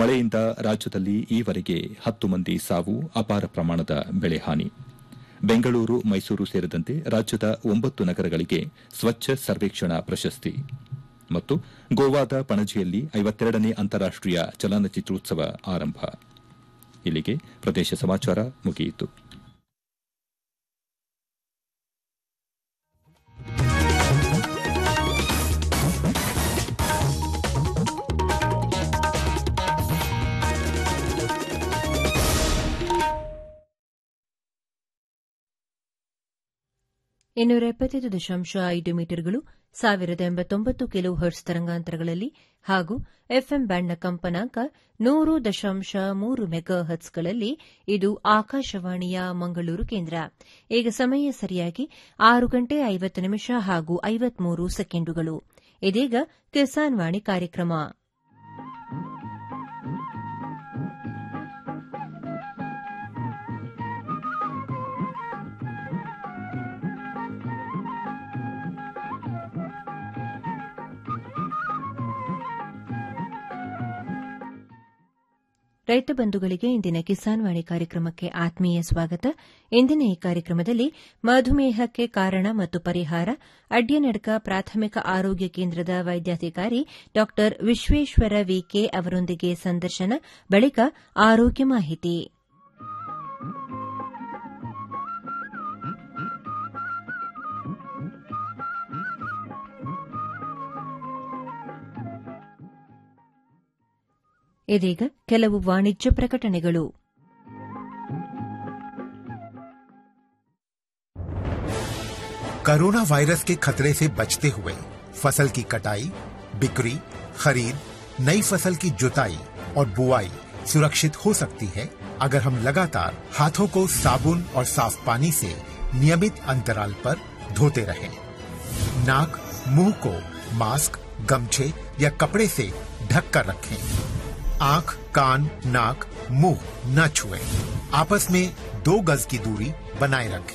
ಮಳೆಯಿಂದ ರಾಜ್ಯದಲ್ಲಿ ಈವರೆಗೆ ಹತ್ತು ಮಂದಿ ಸಾವು ಅಪಾರ ಪ್ರಮಾಣದ ಬೆಳೆ ಹಾನಿ ಬೆಂಗಳೂರು ಮೈಸೂರು ಸೇರಿದಂತೆ ರಾಜ್ಯದ ಒಂಬತ್ತು ನಗರಗಳಿಗೆ ಸ್ವಚ್ಛ ಸರ್ವೇಕ್ಷಣಾ ಪ್ರಶಸ್ತಿ ಮತ್ತು ಗೋವಾದ ಪಣಜಿಯಲ್ಲಿ ಐವತ್ತೆರಡನೇ ಅಂತಾರಾಷ್ಟೀಯ ಚಲನಚಿತ್ರೋತ್ಸವ ಆರಂಭ ಇಲ್ಲಿಗೆ ಪ್ರದೇಶ ಸಮಾಚಾರ ಮುಗಿಯಿತು ಇನ್ನೂರ ಎಪ್ಪತ್ತೈದು ದಶಾಂಶ ಐದು ಮೀಟರ್ಗಳು ಸಾವಿರದ ಎಂಬತ್ತೊಂಬತ್ತು ಕಿಲೋ ಹರ್ಟ್ಸ್ ತರಂಗಾಂತರಗಳಲ್ಲಿ ಹಾಗೂ ಎಫ್ಎಂ ಬ್ಯಾಂಡ್ನ ಕಂಪನಾಂಕ ನೂರು ದಶಾಂಶ ಮೂರು ಮೆಗಾ ಹರ್ಟ್ಸ್ಗಳಲ್ಲಿ ಇದು ಆಕಾಶವಾಣಿಯ ಮಂಗಳೂರು ಕೇಂದ್ರ ಈಗ ಸಮಯ ಸರಿಯಾಗಿ ಆರು ಗಂಟೆ ಐವತ್ತು ನಿಮಿಷ ಹಾಗೂ ಐವತ್ಮೂರು ಸೆಕೆಂಡುಗಳು ಇದೀಗ ಕಿಸಾನ್ ವಾಣಿ ಕಾರ್ಯಕ್ರಮ ರೈತ ಬಂಧುಗಳಿಗೆ ಇಂದಿನ ಕಿಸಾನ್ ವಾಣಿ ಕಾರ್ಯಕ್ರಮಕ್ಕೆ ಆತ್ಮೀಯ ಸ್ವಾಗತ ಇಂದಿನ ಈ ಕಾರ್ಯಕ್ರಮದಲ್ಲಿ ಮಧುಮೇಹಕ್ಕೆ ಕಾರಣ ಮತ್ತು ಪರಿಹಾರ ಅಡ್ಯನಡ್ಕ ಪ್ರಾಥಮಿಕ ಆರೋಗ್ಯ ಕೇಂದ್ರದ ವೈದ್ಯಾಧಿಕಾರಿ ಡಾ ವಿಶ್ವೇಶ್ವರ ವಿಕೆ ಅವರೊಂದಿಗೆ ಸಂದರ್ಶನ ಬಳಿಕ ಆರೋಗ್ಯ ಮಾಹಿತಿ ಇದೀಗ ಕೆಲವು ವಾಣಿಜ್ಯ ಪ್ರಕಟಣೆಗಳು कोरोना वायरस के खतरे से बचते हुए फसल की कटाई बिक्री खरीद नई फसल की जुताई और बुआई सुरक्षित हो सकती है अगर हम लगातार हाथों को साबुन और साफ पानी से नियमित अंतराल पर धोते रहें। नाक मुंह को मास्क गमछे या कपड़े से ढक कर रखें आंख कान नाक मुंह न छुएं। आपस में दो गज की दूरी बनाए रखें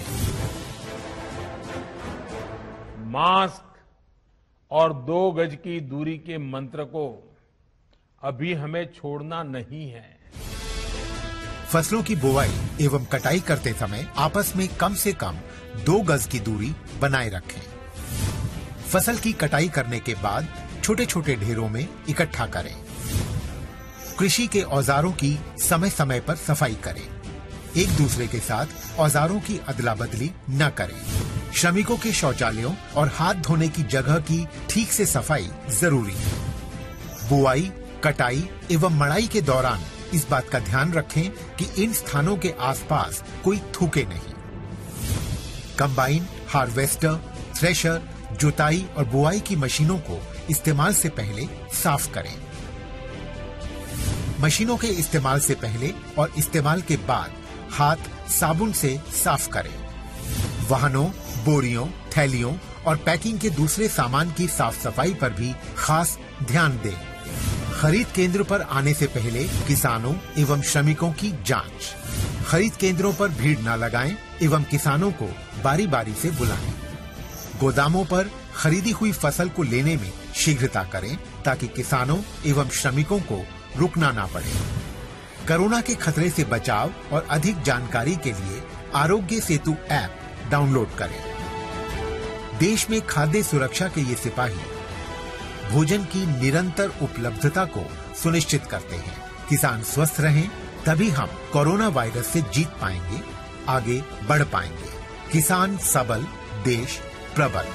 मास्क और दो गज की दूरी के मंत्र को अभी हमें छोड़ना नहीं है फसलों की बुवाई एवं कटाई करते समय आपस में कम से कम दो गज की दूरी बनाए रखें फसल की कटाई करने के बाद छोटे छोटे ढेरों में इकट्ठा करें कृषि के औजारों की समय समय पर सफाई करें एक दूसरे के साथ औजारों की अदला बदली न करें श्रमिकों के शौचालयों और हाथ धोने की जगह की ठीक से सफाई जरूरी है बुआई कटाई एवं मड़ाई के दौरान इस बात का ध्यान रखें कि इन स्थानों के आसपास कोई थूके नहीं कंबाइन हार्वेस्टर थ्रेशर जुताई और बुआई की मशीनों को इस्तेमाल से पहले साफ करें मशीनों के इस्तेमाल से पहले और इस्तेमाल के बाद हाथ साबुन से साफ करें वाहनों बोरियों थैलियों और पैकिंग के दूसरे सामान की साफ सफाई पर भी खास ध्यान दें खरीद केंद्र पर आने से पहले किसानों एवं श्रमिकों की जांच खरीद केंद्रों पर भीड़ न लगाएं एवं किसानों को बारी बारी से बुलाएं गोदामों पर खरीदी हुई फसल को लेने में शीघ्रता करें ताकि किसानों एवं श्रमिकों को रुकना ना पड़े कोरोना के खतरे से बचाव और अधिक जानकारी के लिए आरोग्य सेतु ऐप डाउनलोड करें देश में खाद्य सुरक्षा के ये सिपाही भोजन की निरंतर उपलब्धता को सुनिश्चित करते हैं किसान स्वस्थ रहें तभी हम कोरोना वायरस से जीत पाएंगे आगे बढ़ पाएंगे किसान सबल देश प्रबल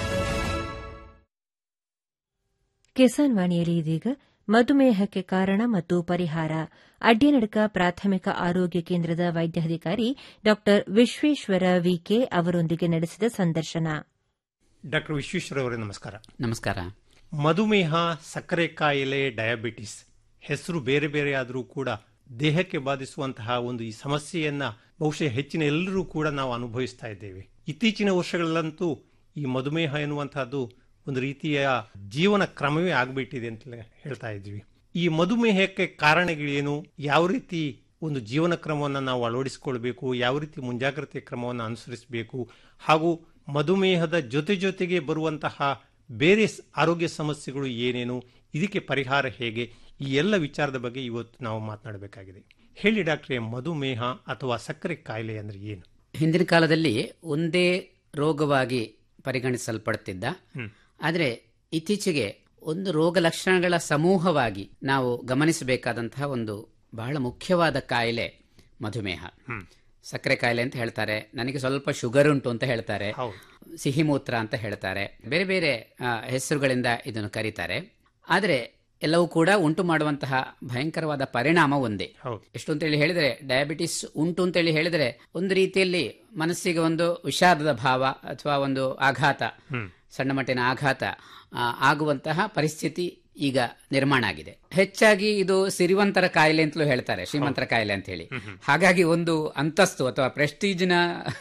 ಕಿಸಾನ್ ವಾಣಿಯಲ್ಲಿ ಇದೀಗ ಮಧುಮೇಹಕ್ಕೆ ಕಾರಣ ಮತ್ತು ಪರಿಹಾರ ಅಡ್ಯನಡ್ಕ ಪ್ರಾಥಮಿಕ ಆರೋಗ್ಯ ಕೇಂದ್ರದ ವೈದ್ಯಾಧಿಕಾರಿ ಡಾ ವಿಶ್ವೇಶ್ವರ ವಿಕೆ ಅವರೊಂದಿಗೆ ನಡೆಸಿದ ಸಂದರ್ಶನ ಡಾಕ್ಟರ್ ವಿಶ್ವೇಶ್ವರ ಅವರೇ ನಮಸ್ಕಾರ ನಮಸ್ಕಾರ ಮಧುಮೇಹ ಸಕ್ಕರೆ ಕಾಯಿಲೆ ಡಯಾಬಿಟಿಸ್ ಹೆಸರು ಬೇರೆ ಬೇರೆ ಆದರೂ ಕೂಡ ದೇಹಕ್ಕೆ ಬಾಧಿಸುವಂತಹ ಒಂದು ಈ ಸಮಸ್ಯೆಯನ್ನ ಬಹುಶಃ ಹೆಚ್ಚಿನ ಎಲ್ಲರೂ ಕೂಡ ನಾವು ಅನುಭವಿಸ್ತಾ ಇದ್ದೇವೆ ಇತ್ತೀಚಿನ ವರ್ಷಗಳಲ್ಲಂತೂ ಈ ಮಧುಮೇಹ ಎನ್ನುವಂತಹದ್ದು ಒಂದು ರೀತಿಯ ಜೀವನ ಕ್ರಮವೇ ಆಗ್ಬಿಟ್ಟಿದೆ ಅಂತ ಹೇಳ್ತಾ ಇದ್ವಿ ಈ ಮಧುಮೇಹಕ್ಕೆ ಕಾರಣಗಳೇನು ಯಾವ ರೀತಿ ಒಂದು ಜೀವನ ಕ್ರಮವನ್ನು ನಾವು ಅಳವಡಿಸಿಕೊಳ್ಬೇಕು ಯಾವ ರೀತಿ ಮುಂಜಾಗ್ರತೆ ಕ್ರಮವನ್ನು ಅನುಸರಿಸಬೇಕು ಹಾಗೂ ಮಧುಮೇಹದ ಜೊತೆ ಜೊತೆಗೆ ಬರುವಂತಹ ಬೇರೆ ಸ್- ಆರೋಗ್ಯ ಸಮಸ್ಯೆಗಳು ಏನೇನು ಇದಕ್ಕೆ ಪರಿಹಾರ ಹೇಗೆ ಈ ಎಲ್ಲ ವಿಚಾರದ ಬಗ್ಗೆ ಇವತ್ತು ನಾವು ಮಾತನಾಡಬೇಕಾಗಿದೆ ಹೇಳಿ ಡಾಕ್ಟ್ರೆ ಮಧುಮೇಹ ಅಥವಾ ಸಕ್ಕರೆ ಕಾಯಿಲೆ ಅಂದ್ರೆ ಏನು ಹಿಂದಿನ ಕಾಲದಲ್ಲಿ ಒಂದೇ ರೋಗವಾಗಿ ಪರಿಗಣಿಸಲ್ಪಡ್ತಿದ್ದ ಆದರೆ ಇತ್ತೀಚೆಗೆ ಒಂದು ರೋಗ ಲಕ್ಷಣಗಳ ಸಮೂಹವಾಗಿ ನಾವು ಗಮನಿಸಬೇಕಾದಂತಹ ಒಂದು ಬಹಳ ಮುಖ್ಯವಾದ ಕಾಯಿಲೆ ಮಧುಮೇಹ ಸಕ್ಕರೆ ಕಾಯಿಲೆ ಅಂತ ಹೇಳ್ತಾರೆ ನನಗೆ ಸ್ವಲ್ಪ ಶುಗರ್ ಉಂಟು ಅಂತ ಹೇಳ್ತಾರೆ ಸಿಹಿ ಮೂತ್ರ ಅಂತ ಹೇಳ್ತಾರೆ ಬೇರೆ ಬೇರೆ ಆ, ಹೆಸರುಗಳಿಂದ ಇದನ್ನು ಕರೀತಾರೆ ಆದರೆ ಎಲ್ಲವೂ ಕೂಡ ಉಂಟು ಮಾಡುವಂತಹ ಭಯಂಕರವಾದ ಪರಿಣಾಮ ಒಂದೇ ಎಷ್ಟು ಅಂತೇಳಿ ಹೇಳಿದರೆ ಡಯಾಬಿಟಿಸ್ ಉಂಟು ಅಂತೇಳಿ ಹೇಳಿದರೆ ಒಂದು ರೀತಿಯಲ್ಲಿ ಮನಸ್ಸಿಗೆ ಒಂದು ವಿಷಾದದ ಭಾವ ಅಥವಾ ಒಂದು ಆಘಾತ ಸಣ್ಣ ಮಟ್ಟಿನ ಆಘಾತ ಆ, ಆಗುವಂತಹ ಪರಿಸ್ಥಿತಿ ಈಗ ನಿರ್ಮಾಣ ಆಗಿದೆ ಹೆಚ್ಚಾಗಿ ಇದು ಸಿರಿವಂತರ ಕಾಯಿಲೆ ಅಂತಲೂ ಹೇಳ್ತಾರೆ ಶ್ರೀಮಂತರ ಕಾಯಿಲೆ ಅಂತ ಹೇಳಿ ಹಾಗಾಗಿ ಒಂದು ಅಂತಸ್ತು ಅಥವಾ ಪ್ರೆಸ್ಟೀಜ್ನ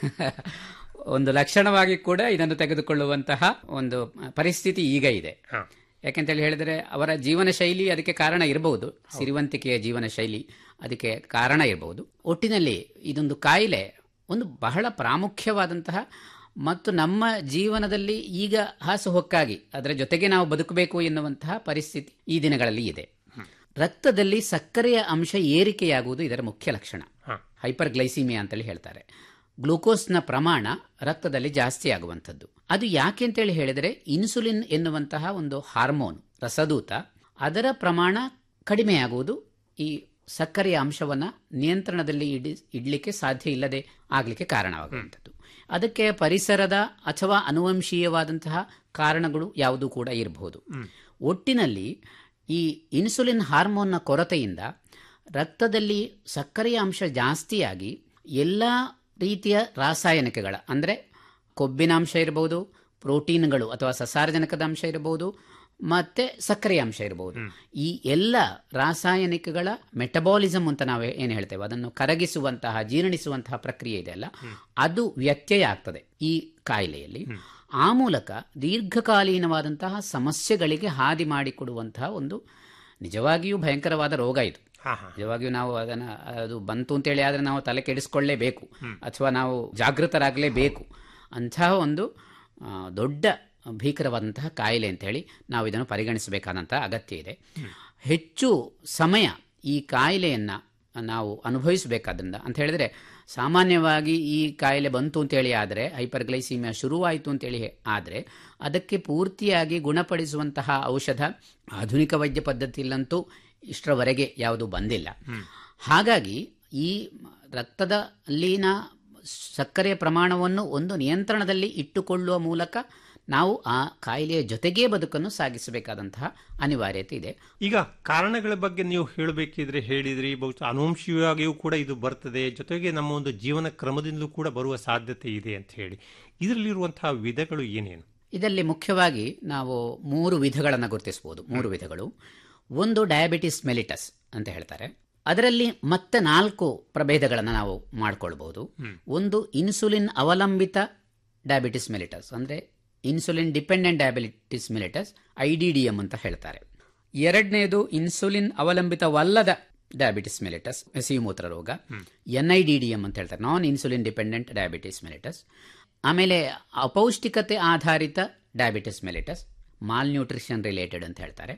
ಒಂದು ಲಕ್ಷಣವಾಗಿ ಕೂಡ ಇದನ್ನು ತೆಗೆದುಕೊಳ್ಳುವಂತಹ ಒಂದು ಪರಿಸ್ಥಿತಿ ಈಗ ಇದೆ ಯಾಕೆಂತೇಳಿ ಹೇಳಿದರೆ ಅವರ ಜೀವನ ಶೈಲಿ ಅದಕ್ಕೆ ಕಾರಣ ಇರಬಹುದು ಸಿರಿವಂತಿಕೆಯ ಜೀವನ ಶೈಲಿ ಅದಕ್ಕೆ ಕಾರಣ ಇರಬಹುದು ಒಟ್ಟಿನಲ್ಲಿ ಇದೊಂದು ಕಾಯಿಲೆ ಒಂದು ಬಹಳ ಪ್ರಾಮುಖ್ಯವಾದಂತಹ ಮತ್ತು ನಮ್ಮ ಜೀವನದಲ್ಲಿ ಈಗ ಹಾಸುಹೊಕ್ಕಾಗಿ ಅದರ ಜೊತೆಗೆ ನಾವು ಬದುಕಬೇಕು ಎನ್ನುವಂತಹ ಪರಿಸ್ಥಿತಿ ಈ ದಿನಗಳಲ್ಲಿ ಇದೆ ರಕ್ತದಲ್ಲಿ ಸಕ್ಕರೆಯ ಅಂಶ ಏರಿಕೆಯಾಗುವುದು ಇದರ ಮುಖ್ಯ ಲಕ್ಷಣ ಹೈಪರ್ ಗ್ಲೈಸಿಮಿಯಾ ಅಂತೇಳಿ ಹೇಳ್ತಾರೆ ಗ್ಲೂಕೋಸ್ನ ಪ್ರಮಾಣ ರಕ್ತದಲ್ಲಿ ಜಾಸ್ತಿ ಆಗುವಂಥದ್ದು ಅದು ಯಾಕೆ ಅಂತೇಳಿ ಹೇಳಿದರೆ ಇನ್ಸುಲಿನ್ ಎನ್ನುವಂತಹ ಒಂದು ಹಾರ್ಮೋನ್ ರಸದೂತ ಅದರ ಪ್ರಮಾಣ ಕಡಿಮೆಯಾಗುವುದು ಈ ಸಕ್ಕರೆಯ ಅಂಶವನ್ನು ನಿಯಂತ್ರಣದಲ್ಲಿ ಇಡಿ ಇಡಲಿಕ್ಕೆ ಸಾಧ್ಯ ಇಲ್ಲದೆ ಆಗಲಿಕ್ಕೆ ಕಾರಣವಾಗುವಂಥದ್ದು ಅದಕ್ಕೆ ಪರಿಸರದ ಅಥವಾ ಅನುವಂಶೀಯವಾದಂತಹ ಕಾರಣಗಳು ಯಾವುದೂ ಕೂಡ ಇರಬಹುದು ಒಟ್ಟಿನಲ್ಲಿ ಈ ಇನ್ಸುಲಿನ್ ಹಾರ್ಮೋನ್ನ ಕೊರತೆಯಿಂದ ರಕ್ತದಲ್ಲಿ ಸಕ್ಕರೆಯ ಅಂಶ ಜಾಸ್ತಿಯಾಗಿ ಎಲ್ಲ ರೀತಿಯ ರಾಸಾಯನಿಕಗಳ ಅಂದರೆ ಕೊಬ್ಬಿನ ಅಂಶ ಇರಬಹುದು ಪ್ರೋಟೀನ್ಗಳು ಅಥವಾ ಸಸಾರಜನಕದ ಅಂಶ ಇರಬಹುದು ಮತ್ತೆ ಸಕ್ಕರೆಯ ಅಂಶ ಇರಬಹುದು ಈ ಎಲ್ಲ ರಾಸಾಯನಿಕಗಳ ಮೆಟಬಾಲಿಸಮ್ ಅಂತ ನಾವು ಏನು ಹೇಳ್ತೇವೆ ಅದನ್ನು ಕರಗಿಸುವಂತಹ ಜೀರ್ಣಿಸುವಂತಹ ಪ್ರಕ್ರಿಯೆ ಇದೆ ಅಲ್ಲ ಅದು ವ್ಯತ್ಯಯ ಆಗ್ತದೆ ಈ ಕಾಯಿಲೆಯಲ್ಲಿ ಆ ಮೂಲಕ ದೀರ್ಘಕಾಲೀನವಾದಂತಹ ಸಮಸ್ಯೆಗಳಿಗೆ ಹಾದಿ ಮಾಡಿಕೊಡುವಂತಹ ಒಂದು ನಿಜವಾಗಿಯೂ ಭಯಂಕರವಾದ ರೋಗ ಇದು ನಿಜವಾಗಿಯೂ ನಾವು ಅದನ್ನ ಅದು ಬಂತು ಅಂತೇಳಿ ಆದ್ರೆ ನಾವು ತಲೆ ಕೆಡಿಸ್ಕೊಳ್ಳೇಬೇಕು ಅಥವಾ ನಾವು ಜಾಗೃತರಾಗಲೇಬೇಕು ಅಂತಹ ಒಂದು ಆ, ದೊಡ್ಡ ಭೀಕರವಾದಂತಹ ಕಾಯಿಲೆ ಅಂತ ಹೇಳಿ ನಾವು ಇದನ್ನು ಪರಿಗಣಿಸಬೇಕಾದಂತಹ ಅಗತ್ಯ ಇದೆ ಹೆಚ್ಚು ಸಮಯ ಈ ಕಾಯಿಲೆಯನ್ನ ನಾವು ಅನುಭವಿಸಬೇಕಾದ್ರಿಂದ ಅಂತ ಹೇಳಿದ್ರೆ ಸಾಮಾನ್ಯವಾಗಿ ಈ ಕಾಯಿಲೆ ಬಂತು ಅಂತೇಳಿ ಆದರೆ ಹೈಪರ್ಗ್ಲೈಸಿಮಿಯಾ ಶುರುವಾಯಿತು ಅಂತೇಳಿ ಆದರೆ ಅದಕ್ಕೆ ಪೂರ್ತಿಯಾಗಿ ಗುಣಪಡಿಸುವಂತಹ ಔಷಧ ಆಧುನಿಕ ವೈದ್ಯ ಪದ್ಧತಿಯಲ್ಲಂತೂ ಇಷ್ಟರವರೆಗೆ ಯಾವುದು ಬಂದಿಲ್ಲ ಹಾಗಾಗಿ ಈ ರಕ್ತದಲ್ಲಿನ ಸಕ್ಕರೆಯ ಪ್ರಮಾಣವನ್ನು ಒಂದು ನಿಯಂತ್ರಣದಲ್ಲಿ ಇಟ್ಟುಕೊಳ್ಳುವ ಮೂಲಕ ನಾವು ಆ ಕಾಯಿಲೆಯ ಜೊತೆಗೇ ಬದುಕನ್ನು ಸಾಗಿಸಬೇಕಾದಂತಹ ಅನಿವಾರ್ಯತೆ ಇದೆ ಈಗ ಕಾರಣಗಳ ಬಗ್ಗೆ ನೀವು ಹೇಳಬೇಕಿದ್ರೆ ಹೇಳಿದ್ರಿ ಬಹುಶಃ ಅನುವಂಶೀಯವಾಗಿಯೂ ಕೂಡ ಇದು ಬರ್ತದೆ ಜೊತೆಗೆ ನಮ್ಮ ಒಂದು ಜೀವನ ಕ್ರಮದಿಂದಲೂ ಕೂಡ ಬರುವ ಸಾಧ್ಯತೆ ಇದೆ ಅಂತ ಹೇಳಿ ಇದರಲ್ಲಿರುವಂತಹ ವಿಧಗಳು ಏನೇನು ಇದರಲ್ಲಿ ಮುಖ್ಯವಾಗಿ ನಾವು ಮೂರು ವಿಧಗಳನ್ನು ಗುರುತಿಸಬಹುದು ಮೂರು ವಿಧಗಳು ಒಂದು ಡಯಾಬಿಟಿಸ್ ಮೆಲಿಟಸ್ ಅಂತ ಹೇಳ್ತಾರೆ ಅದರಲ್ಲಿ ಮತ್ತೆ ನಾಲ್ಕು ಪ್ರಭೇದಗಳನ್ನು ನಾವು ಮಾಡ್ಕೊಳ್ಬಹುದು ಒಂದು ಇನ್ಸುಲಿನ್ ಅವಲಂಬಿತ ಡಯಾಬಿಟಿಸ್ ಮೆಲಿಟಸ್ ಅಂದರೆ insulin dependent diabetes mellitus I D D M ಅಂತ ಹೇಳ್ತಾರೆ ಎರಡನೇದು ಇನ್ಸುಲಿನ್ ಅವಲಂಬಿತವಲ್ಲದ ಡಯಾಬಿಟಿಸ್ ಮೆಲಿಟಸ್ ಸಿಹಿಮೂತ್ರ ರೋಗ N I D D M ಅಂತ ಹೇಳ್ತಾರೆ non insulin dependent diabetes mellitus ಆಮೇಲೆ ಅಪೌಷ್ಟಿಕತೆ ಆಧಾರಿತ diabetes mellitus malnutrition related ಅಂತ ಹೇಳ್ತಾರೆ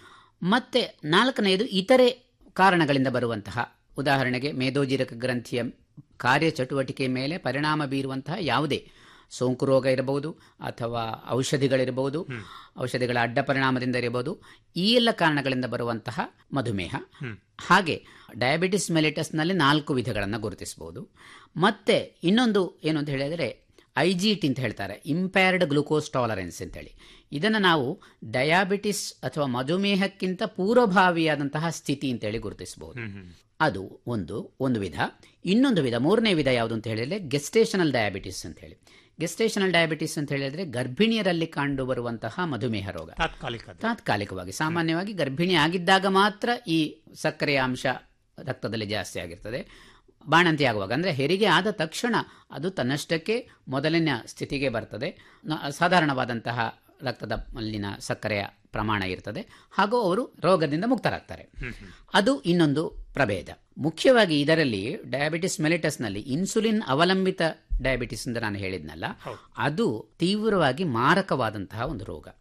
ಮತ್ತೆ ನಾಲ್ಕನೆಯದು ಇತರೆ ಕಾರಣಗಳಿಂದ ಬರುವಂತಹ ಉದಾಹರಣೆಗೆ ಮೇದೋಜೀರಕ ಗ್ರಂಥಿಯ ಕಾರ್ಯಚಟುವಟಿಕೆ ಮೇಲೆ ಪರಿಣಾಮ ಬೀರುವಂತಹ ಯಾವುದೇ ಸೋಂಕು ರೋಗ ಇರಬಹುದು ಅಥವಾ ಔಷಧಿಗಳಿರಬಹುದು ಔಷಧಿಗಳ ಅಡ್ಡ ಪರಿಣಾಮದಿಂದ ಇರಬಹುದು ಈ ಎಲ್ಲ ಕಾರಣಗಳಿಂದ ಬರುವಂತಹ ಮಧುಮೇಹ ಹಾಗೆ ಡಯಾಬಿಟಿಸ್ ಮೆಲಿಟಸ್ನಲ್ಲಿ ನಾಲ್ಕು ವಿಧಗಳನ್ನು ಗುರುತಿಸಬಹುದು ಮತ್ತೆ ಇನ್ನೊಂದು ಏನು ಅಂತ ಹೇಳಿದರೆ ಐ ಜಿ ಟಿ ಅಂತ ಹೇಳ್ತಾರೆ ಇಂಪೇರ್ಡ್ ಗ್ಲೂಕೋಸ್ ಟಾಲರೆನ್ಸ್ ಅಂತೇಳಿ ಇದನ್ನು ನಾವು ಡಯಾಬಿಟಿಸ್ ಅಥವಾ ಮಧುಮೇಹಕ್ಕಿಂತ ಪೂರ್ವಭಾವಿಯಾದಂತಹ ಸ್ಥಿತಿ ಅಂತೇಳಿ ಗುರುತಿಸಬಹುದು ಅದು ಒಂದು ಒಂದು ವಿಧ ಇನ್ನೊಂದು ವಿಧ ಮೂರನೇ ವಿಧ ಯಾವುದು ಅಂತ ಹೇಳಿದ್ರೆ ಗೆಸ್ಟೇಷನಲ್ ಡಯಾಬಿಟಿಸ್ ಅಂತ ಹೇಳಿ ಗೆಸ್ಟೇಷನಲ್ ಡಯಾಬಿಟಿಸ್ ಅಂತ ಹೇಳಿದ್ರೆ ಗರ್ಭಿಣಿಯರಲ್ಲಿ ಕಂಡು ಬರುವಂತಹ ಮಧುಮೇಹ ರೋಗ ತಾತ್ಕಾಲಿಕ ತಾತ್ಕಾಲಿಕವಾಗಿ ಸಾಮಾನ್ಯವಾಗಿ ಗರ್ಭಿಣಿ ಆಗಿದ್ದಾಗ ಮಾತ್ರ ಈ ಸಕ್ಕರೆಯ ಅಂಶ ರಕ್ತದಲ್ಲಿ ಜಾಸ್ತಿ ಆಗಿರ್ತದೆ ಬಾಣಂತಿ ಆಗುವಾಗ ಅಂದರೆ ಹೆರಿಗೆ ಆದ ತಕ್ಷಣ ಅದು ತನ್ನಷ್ಟಕ್ಕೆ ಮೊದಲಿನ ಸ್ಥಿತಿಗೆ ಬರ್ತದೆ ನ- ಸಾಧಾರಣವಾದಂತಹ ರಕ್ತದ ಅಲ್ಲಿನ ಸಕ್ಕರೆಯ ಪ್ರಮಾಣ ಇರ್ತದೆ ಹಾಗೂ ಅವರು ರೋಗದಿಂದ ಮುಕ್ತರಾಗ್ತಾರೆ ಅದು ಇನ್ನೊಂದು ಪ್ರಭೇದ ಮುಖ್ಯವಾಗಿ ಇದರಲ್ಲಿ ಡಯಾಬಿಟಿಸ್ ಮೆಲಿಟಸ್ನಲ್ಲಿ ಇನ್ಸುಲಿನ್ ಅವಲಂಬಿತ ಡಯಾಬಿಟಿಸ್ ಅಂತ ನಾನು ಹೇಳಿದ್ನಲ್ಲ ಅದು ತೀವ್ರವಾಗಿ ಮಾರಕವಾದಂತಹ ಒಂದು ರೋಗ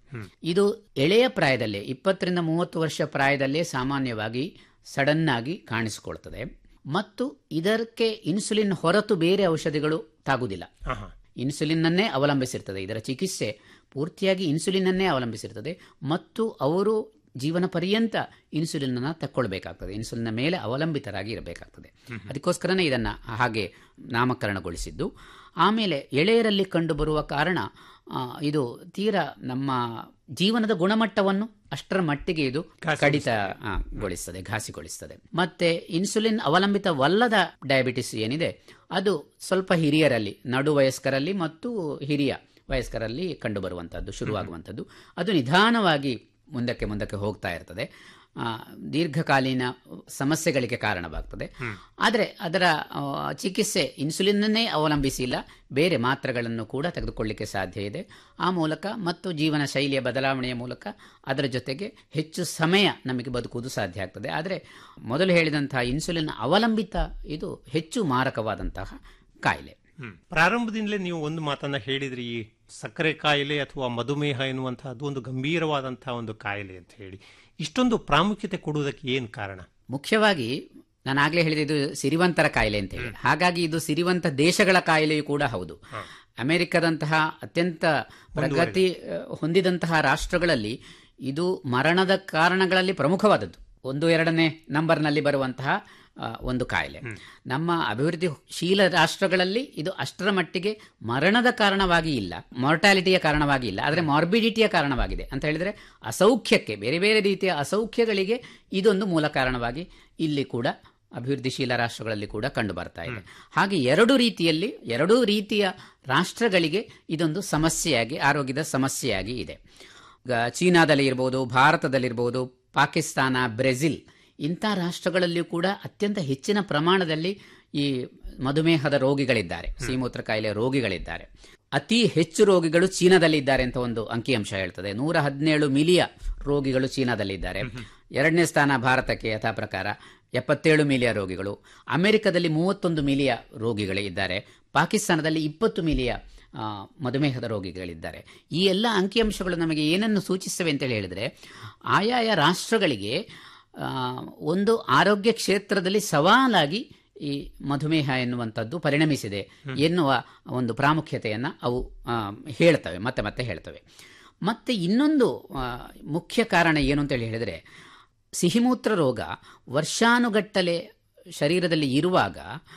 ಇದು ಎಳೆಯ ಪ್ರಾಯದಲ್ಲೇ ಇಪ್ಪತ್ತರಿಂದ ಮೂವತ್ತು ವರ್ಷ ಪ್ರಾಯದಲ್ಲೇ ಸಾಮಾನ್ಯವಾಗಿ ಸಡನ್ ಆಗಿ ಕಾಣಿಸಿಕೊಳ್ತದೆ ಮತ್ತು ಇದಕ್ಕೆ ಇನ್ಸುಲಿನ್ ಹೊರತು ಬೇರೆ ಔಷಧಿಗಳು ತಾಗುವುದಿಲ್ಲ ಇನ್ಸುಲಿನ್ ಅನ್ನೇ ಅವಲಂಬಿಸಿರ್ತದೆ ಇದರ ಚಿಕಿತ್ಸೆ ಪೂರ್ತಿಯಾಗಿ ಇನ್ಸುಲಿನ್ ಅನ್ನೇ ಅವಲಂಬಿಸಿರ್ತದೆ ಮತ್ತು ಅವರು ಜೀವನ ಪರ್ಯಂತ ಇನ್ಸುಲಿನ್ ಅನ್ನ ತಕ್ಕೊಳ್ಬೇಕಾಗ್ತದೆ ಇನ್ಸುಲಿನ್ ಮೇಲೆ ಅವಲಂಬಿತರಾಗಿ ಇರಬೇಕಾಗ್ತದೆ ಅದಕ್ಕೋಸ್ಕರನೇ ಇದನ್ನ ಹಾಗೆ ನಾಮಕರಣಗೊಳಿಸಿದ್ದು ಆಮೇಲೆ ಎಳೆಯರಲ್ಲಿ ಕಂಡುಬರುವ ಕಾರಣ ಆ, ಇದು ತೀರಾ ನಮ್ಮ ಜೀವನದ ಗುಣಮಟ್ಟವನ್ನು ಅಷ್ಟರ ಮಟ್ಟಿಗೆ ಇದು ಕಡಿತ ಆ, ಗೊಳಿಸ್ತದೆ ಘಾಸಿಗೊಳಿಸ್ತದೆ ಮತ್ತೆ ಇನ್ಸುಲಿನ್ ಅವಲಂಬಿತವಲ್ಲದ ಡಯಾಬಿಟಿಸ್ ಏನಿದೆ ಅದು ಸ್ವಲ್ಪ ಹಿರಿಯರಲ್ಲಿ ನಡು ವಯಸ್ಕರಲ್ಲಿ ಮತ್ತು ಹಿರಿಯ ವಯಸ್ಕರಲ್ಲಿ ಕಂಡುಬರುವಂಥದ್ದು ಶುರುವಾಗುವಂಥದ್ದು ಅದು ನಿಧಾನವಾಗಿ ಮುಂದಕ್ಕೆ ಮುಂದಕ್ಕೆ ಹೋಗ್ತಾ ಇರ್ತದೆ ಆ, ದೀರ್ಘಕಾಲೀನ ಸಮಸ್ಯೆಗಳಿಗೆ ಕಾರಣವಾಗ್ತದೆ ಆದರೆ ಅದರ ಆ, ಚಿಕಿತ್ಸೆ ಇನ್ಸುಲಿನ್ನನ್ನೇ ಅವಲಂಬಿಸಿಲ್ಲ ಬೇರೆ ಮಾತ್ರೆಗಳನ್ನು ಕೂಡ ತೆಗೆದುಕೊಳ್ಳಿಕ್ಕೆ ಸಾಧ್ಯ ಇದೆ ಆ ಮೂಲಕ ಮತ್ತು ಜೀವನ ಶೈಲಿಯ ಬದಲಾವಣೆಯ ಮೂಲಕ ಅದರ ಜೊತೆಗೆ ಹೆಚ್ಚು ಸಮಯ ನಮಗೆ ಬದುಕುವುದು ಸಾಧ್ಯ ಆಗ್ತದೆ ಆದರೆ ಮೊದಲು ಹೇಳಿದಂತಹ ಇನ್ಸುಲಿನ್ ಅವಲಂಬಿತ ಇದು ಹೆಚ್ಚು ಮಾರಕವಾದಂತಹ ಕಾಯಿಲೆ ಪ್ರಾರಂಭದಿಂದಲೇ ನೀವು ಒಂದು ಮಾತನ್ನ ಹೇಳಿದ್ರಿ ಈ ಸಕ್ಕರೆ ಕಾಯಿಲೆ ಅಥವಾ ಮಧುಮೇಹ ಎನ್ನುವಂತಹದ್ದು ಒಂದು ಗಂಭೀರವಾದಂತಹ ಒಂದು ಕಾಯಿಲೆ ಅಂತ ಹೇಳಿ ಇಷ್ಟೊಂದು ಪ್ರಾಮುಖ್ಯತೆ ಕೊಡುವುದಕ್ಕೆ ಏನು ಕಾರಣ ಮುಖ್ಯವಾಗಿ ನಾನು ಆಗ್ಲೇ ಹೇಳಿದೆ ಇದು ಸಿರಿವಂತರ ಕಾಯಿಲೆ ಅಂತ ಹೇಳಿ ಹಾಗಾಗಿ ಇದು ಸಿರಿವಂತ ದೇಶಗಳ ಕಾಯಿಲೆಯೂ ಕೂಡ ಹೌದು ಅಮೆರಿಕದಂತಹ ಅತ್ಯಂತ ಪ್ರಗತಿ ಆ, ಹೊಂದಿದಂತಹ ರಾಷ್ಟ್ರಗಳಲ್ಲಿ ಇದು ಮರಣದ ಕಾರಣಗಳಲ್ಲಿ ಪ್ರಮುಖವಾದದ್ದು ಒಂದು ಎರಡನೇ ನಂಬರ್ನಲ್ಲಿ ಬರುವಂತಹ ಆ, ಒಂದು ಕಾಯಿಲೆ ನಮ್ಮ ಅಭಿವೃದ್ಧಿಶೀಲ ರಾಷ್ಟ್ರಗಳಲ್ಲಿ ಇದು ಅಷ್ಟರ ಮಟ್ಟಿಗೆ ಮರಣದ ಕಾರಣವಾಗಿ ಇಲ್ಲ ಮಾರ್ಟಾಲಿಟಿಯ ಕಾರಣವಾಗಿ ಇಲ್ಲ ಆದರೆ ಮಾರ್ಬಿಡಿಟಿಯ ಕಾರಣವಾಗಿದೆ ಅಂತ ಹೇಳಿದ್ರೆ ಅಸೌಖ್ಯಕ್ಕೆ ಬೇರೆ ಬೇರೆ ರೀತಿಯ ಅಸೌಖ್ಯಗಳಿಗೆ ಇದೊಂದು ಮೂಲ ಕಾರಣವಾಗಿ ಇಲ್ಲಿ ಕೂಡ ಅಭಿವೃದ್ಧಿಶೀಲ ರಾಷ್ಟ್ರಗಳಲ್ಲಿ ಕೂಡ ಕಂಡು ಬರ್ತಾ ಇದೆ ಹಾಗೆ ಎರಡು ರೀತಿಯಲ್ಲಿ ಎರಡೂ ರೀತಿಯ ರಾಷ್ಟ್ರಗಳಿಗೆ ಇದೊಂದು ಸಮಸ್ಯೆಯಾಗಿ ಆರೋಗ್ಯದ ಸಮಸ್ಯೆಯಾಗಿ ಇದೆ ಈಗ ಚೀನಾದಲ್ಲಿ ಇರ್ಬೋದು ಭಾರತದಲ್ಲಿರ್ಬೋದು ಪಾಕಿಸ್ತಾನ ಬ್ರೆಜಿಲ್ ಇಂಥ ರಾಷ್ಟ್ರಗಳಲ್ಲಿಯೂ ಕೂಡ ಅತ್ಯಂತ ಹೆಚ್ಚಿನ ಪ್ರಮಾಣದಲ್ಲಿ ಈ ಮಧುಮೇಹದ ರೋಗಿಗಳಿದ್ದಾರೆ ಸಿಮೂತ್ರ ಕಾಯಿಲೆ ರೋಗಿಗಳಿದ್ದಾರೆ ಅತಿ ಹೆಚ್ಚು ರೋಗಿಗಳು ಚೀನಾದಲ್ಲಿ ಇದ್ದಾರೆ ಅಂತ ಒಂದು ಅಂಕಿಅಂಶ ಹೇಳ್ತದೆ ನೂರ ಹದಿನೇಳು ಮಿಲಿಯ ರೋಗಿಗಳು ಚೀನಾದಲ್ಲಿದ್ದಾರೆ ಎರಡನೇ ಸ್ಥಾನ ಭಾರತಕ್ಕೆ ಯಥಾ ಪ್ರಕಾರ ಎಪ್ಪತ್ತೇಳು ಮಿಲಿಯ ರೋಗಿಗಳು ಅಮೆರಿಕದಲ್ಲಿ ಮೂವತ್ತೊಂದು ಮಿಲಿಯ ರೋಗಿಗಳು ಇದ್ದಾರೆ ಪಾಕಿಸ್ತಾನದಲ್ಲಿ ಇಪ್ಪತ್ತು ಮಿಲಿಯ ಆ, ಮಧುಮೇಹದ ರೋಗಿಗಳಿದ್ದಾರೆ ಈ ಎಲ್ಲ ಅಂಕಿಅಂಶಗಳು ನಮಗೆ ಏನನ್ನು ಸೂಚಿಸ್ತವೆ ಅಂತೇಳಿ ಹೇಳಿದ್ರೆ ಆಯಾಯ ರಾಷ್ಟ್ರಗಳಿಗೆ ಆ, ಒಂದು ಆರೋಗ್ಯ ಕ್ಷೇತ್ರದಲ್ಲಿ ಸವಾಲಾಗಿ ಈ ಮಧುಮೇಹ ಎನ್ನುವಂಥದ್ದು ಪರಿಣಮಿಸಿದೆ ಎನ್ನುವ ಒಂದು ಪ್ರಾಮುಖ್ಯತೆಯನ್ನು ಅವು ಆ, ಹೇಳ್ತವೆ ಮತ್ತೆ ಮತ್ತೆ ಹೇಳ್ತವೆ ಮತ್ತೆ ಇನ್ನೊಂದು ಆ, ಮುಖ್ಯ ಕಾರಣ ಏನು ಅಂತೇಳಿ ಹೇಳಿದರೆ ಸಿಹಿಮೂತ್ರ ರೋಗ ವರ್ಷಾನುಗಟ್ಟಲೆ ಶರೀರದಲ್ಲಿ ಇರುವಾಗ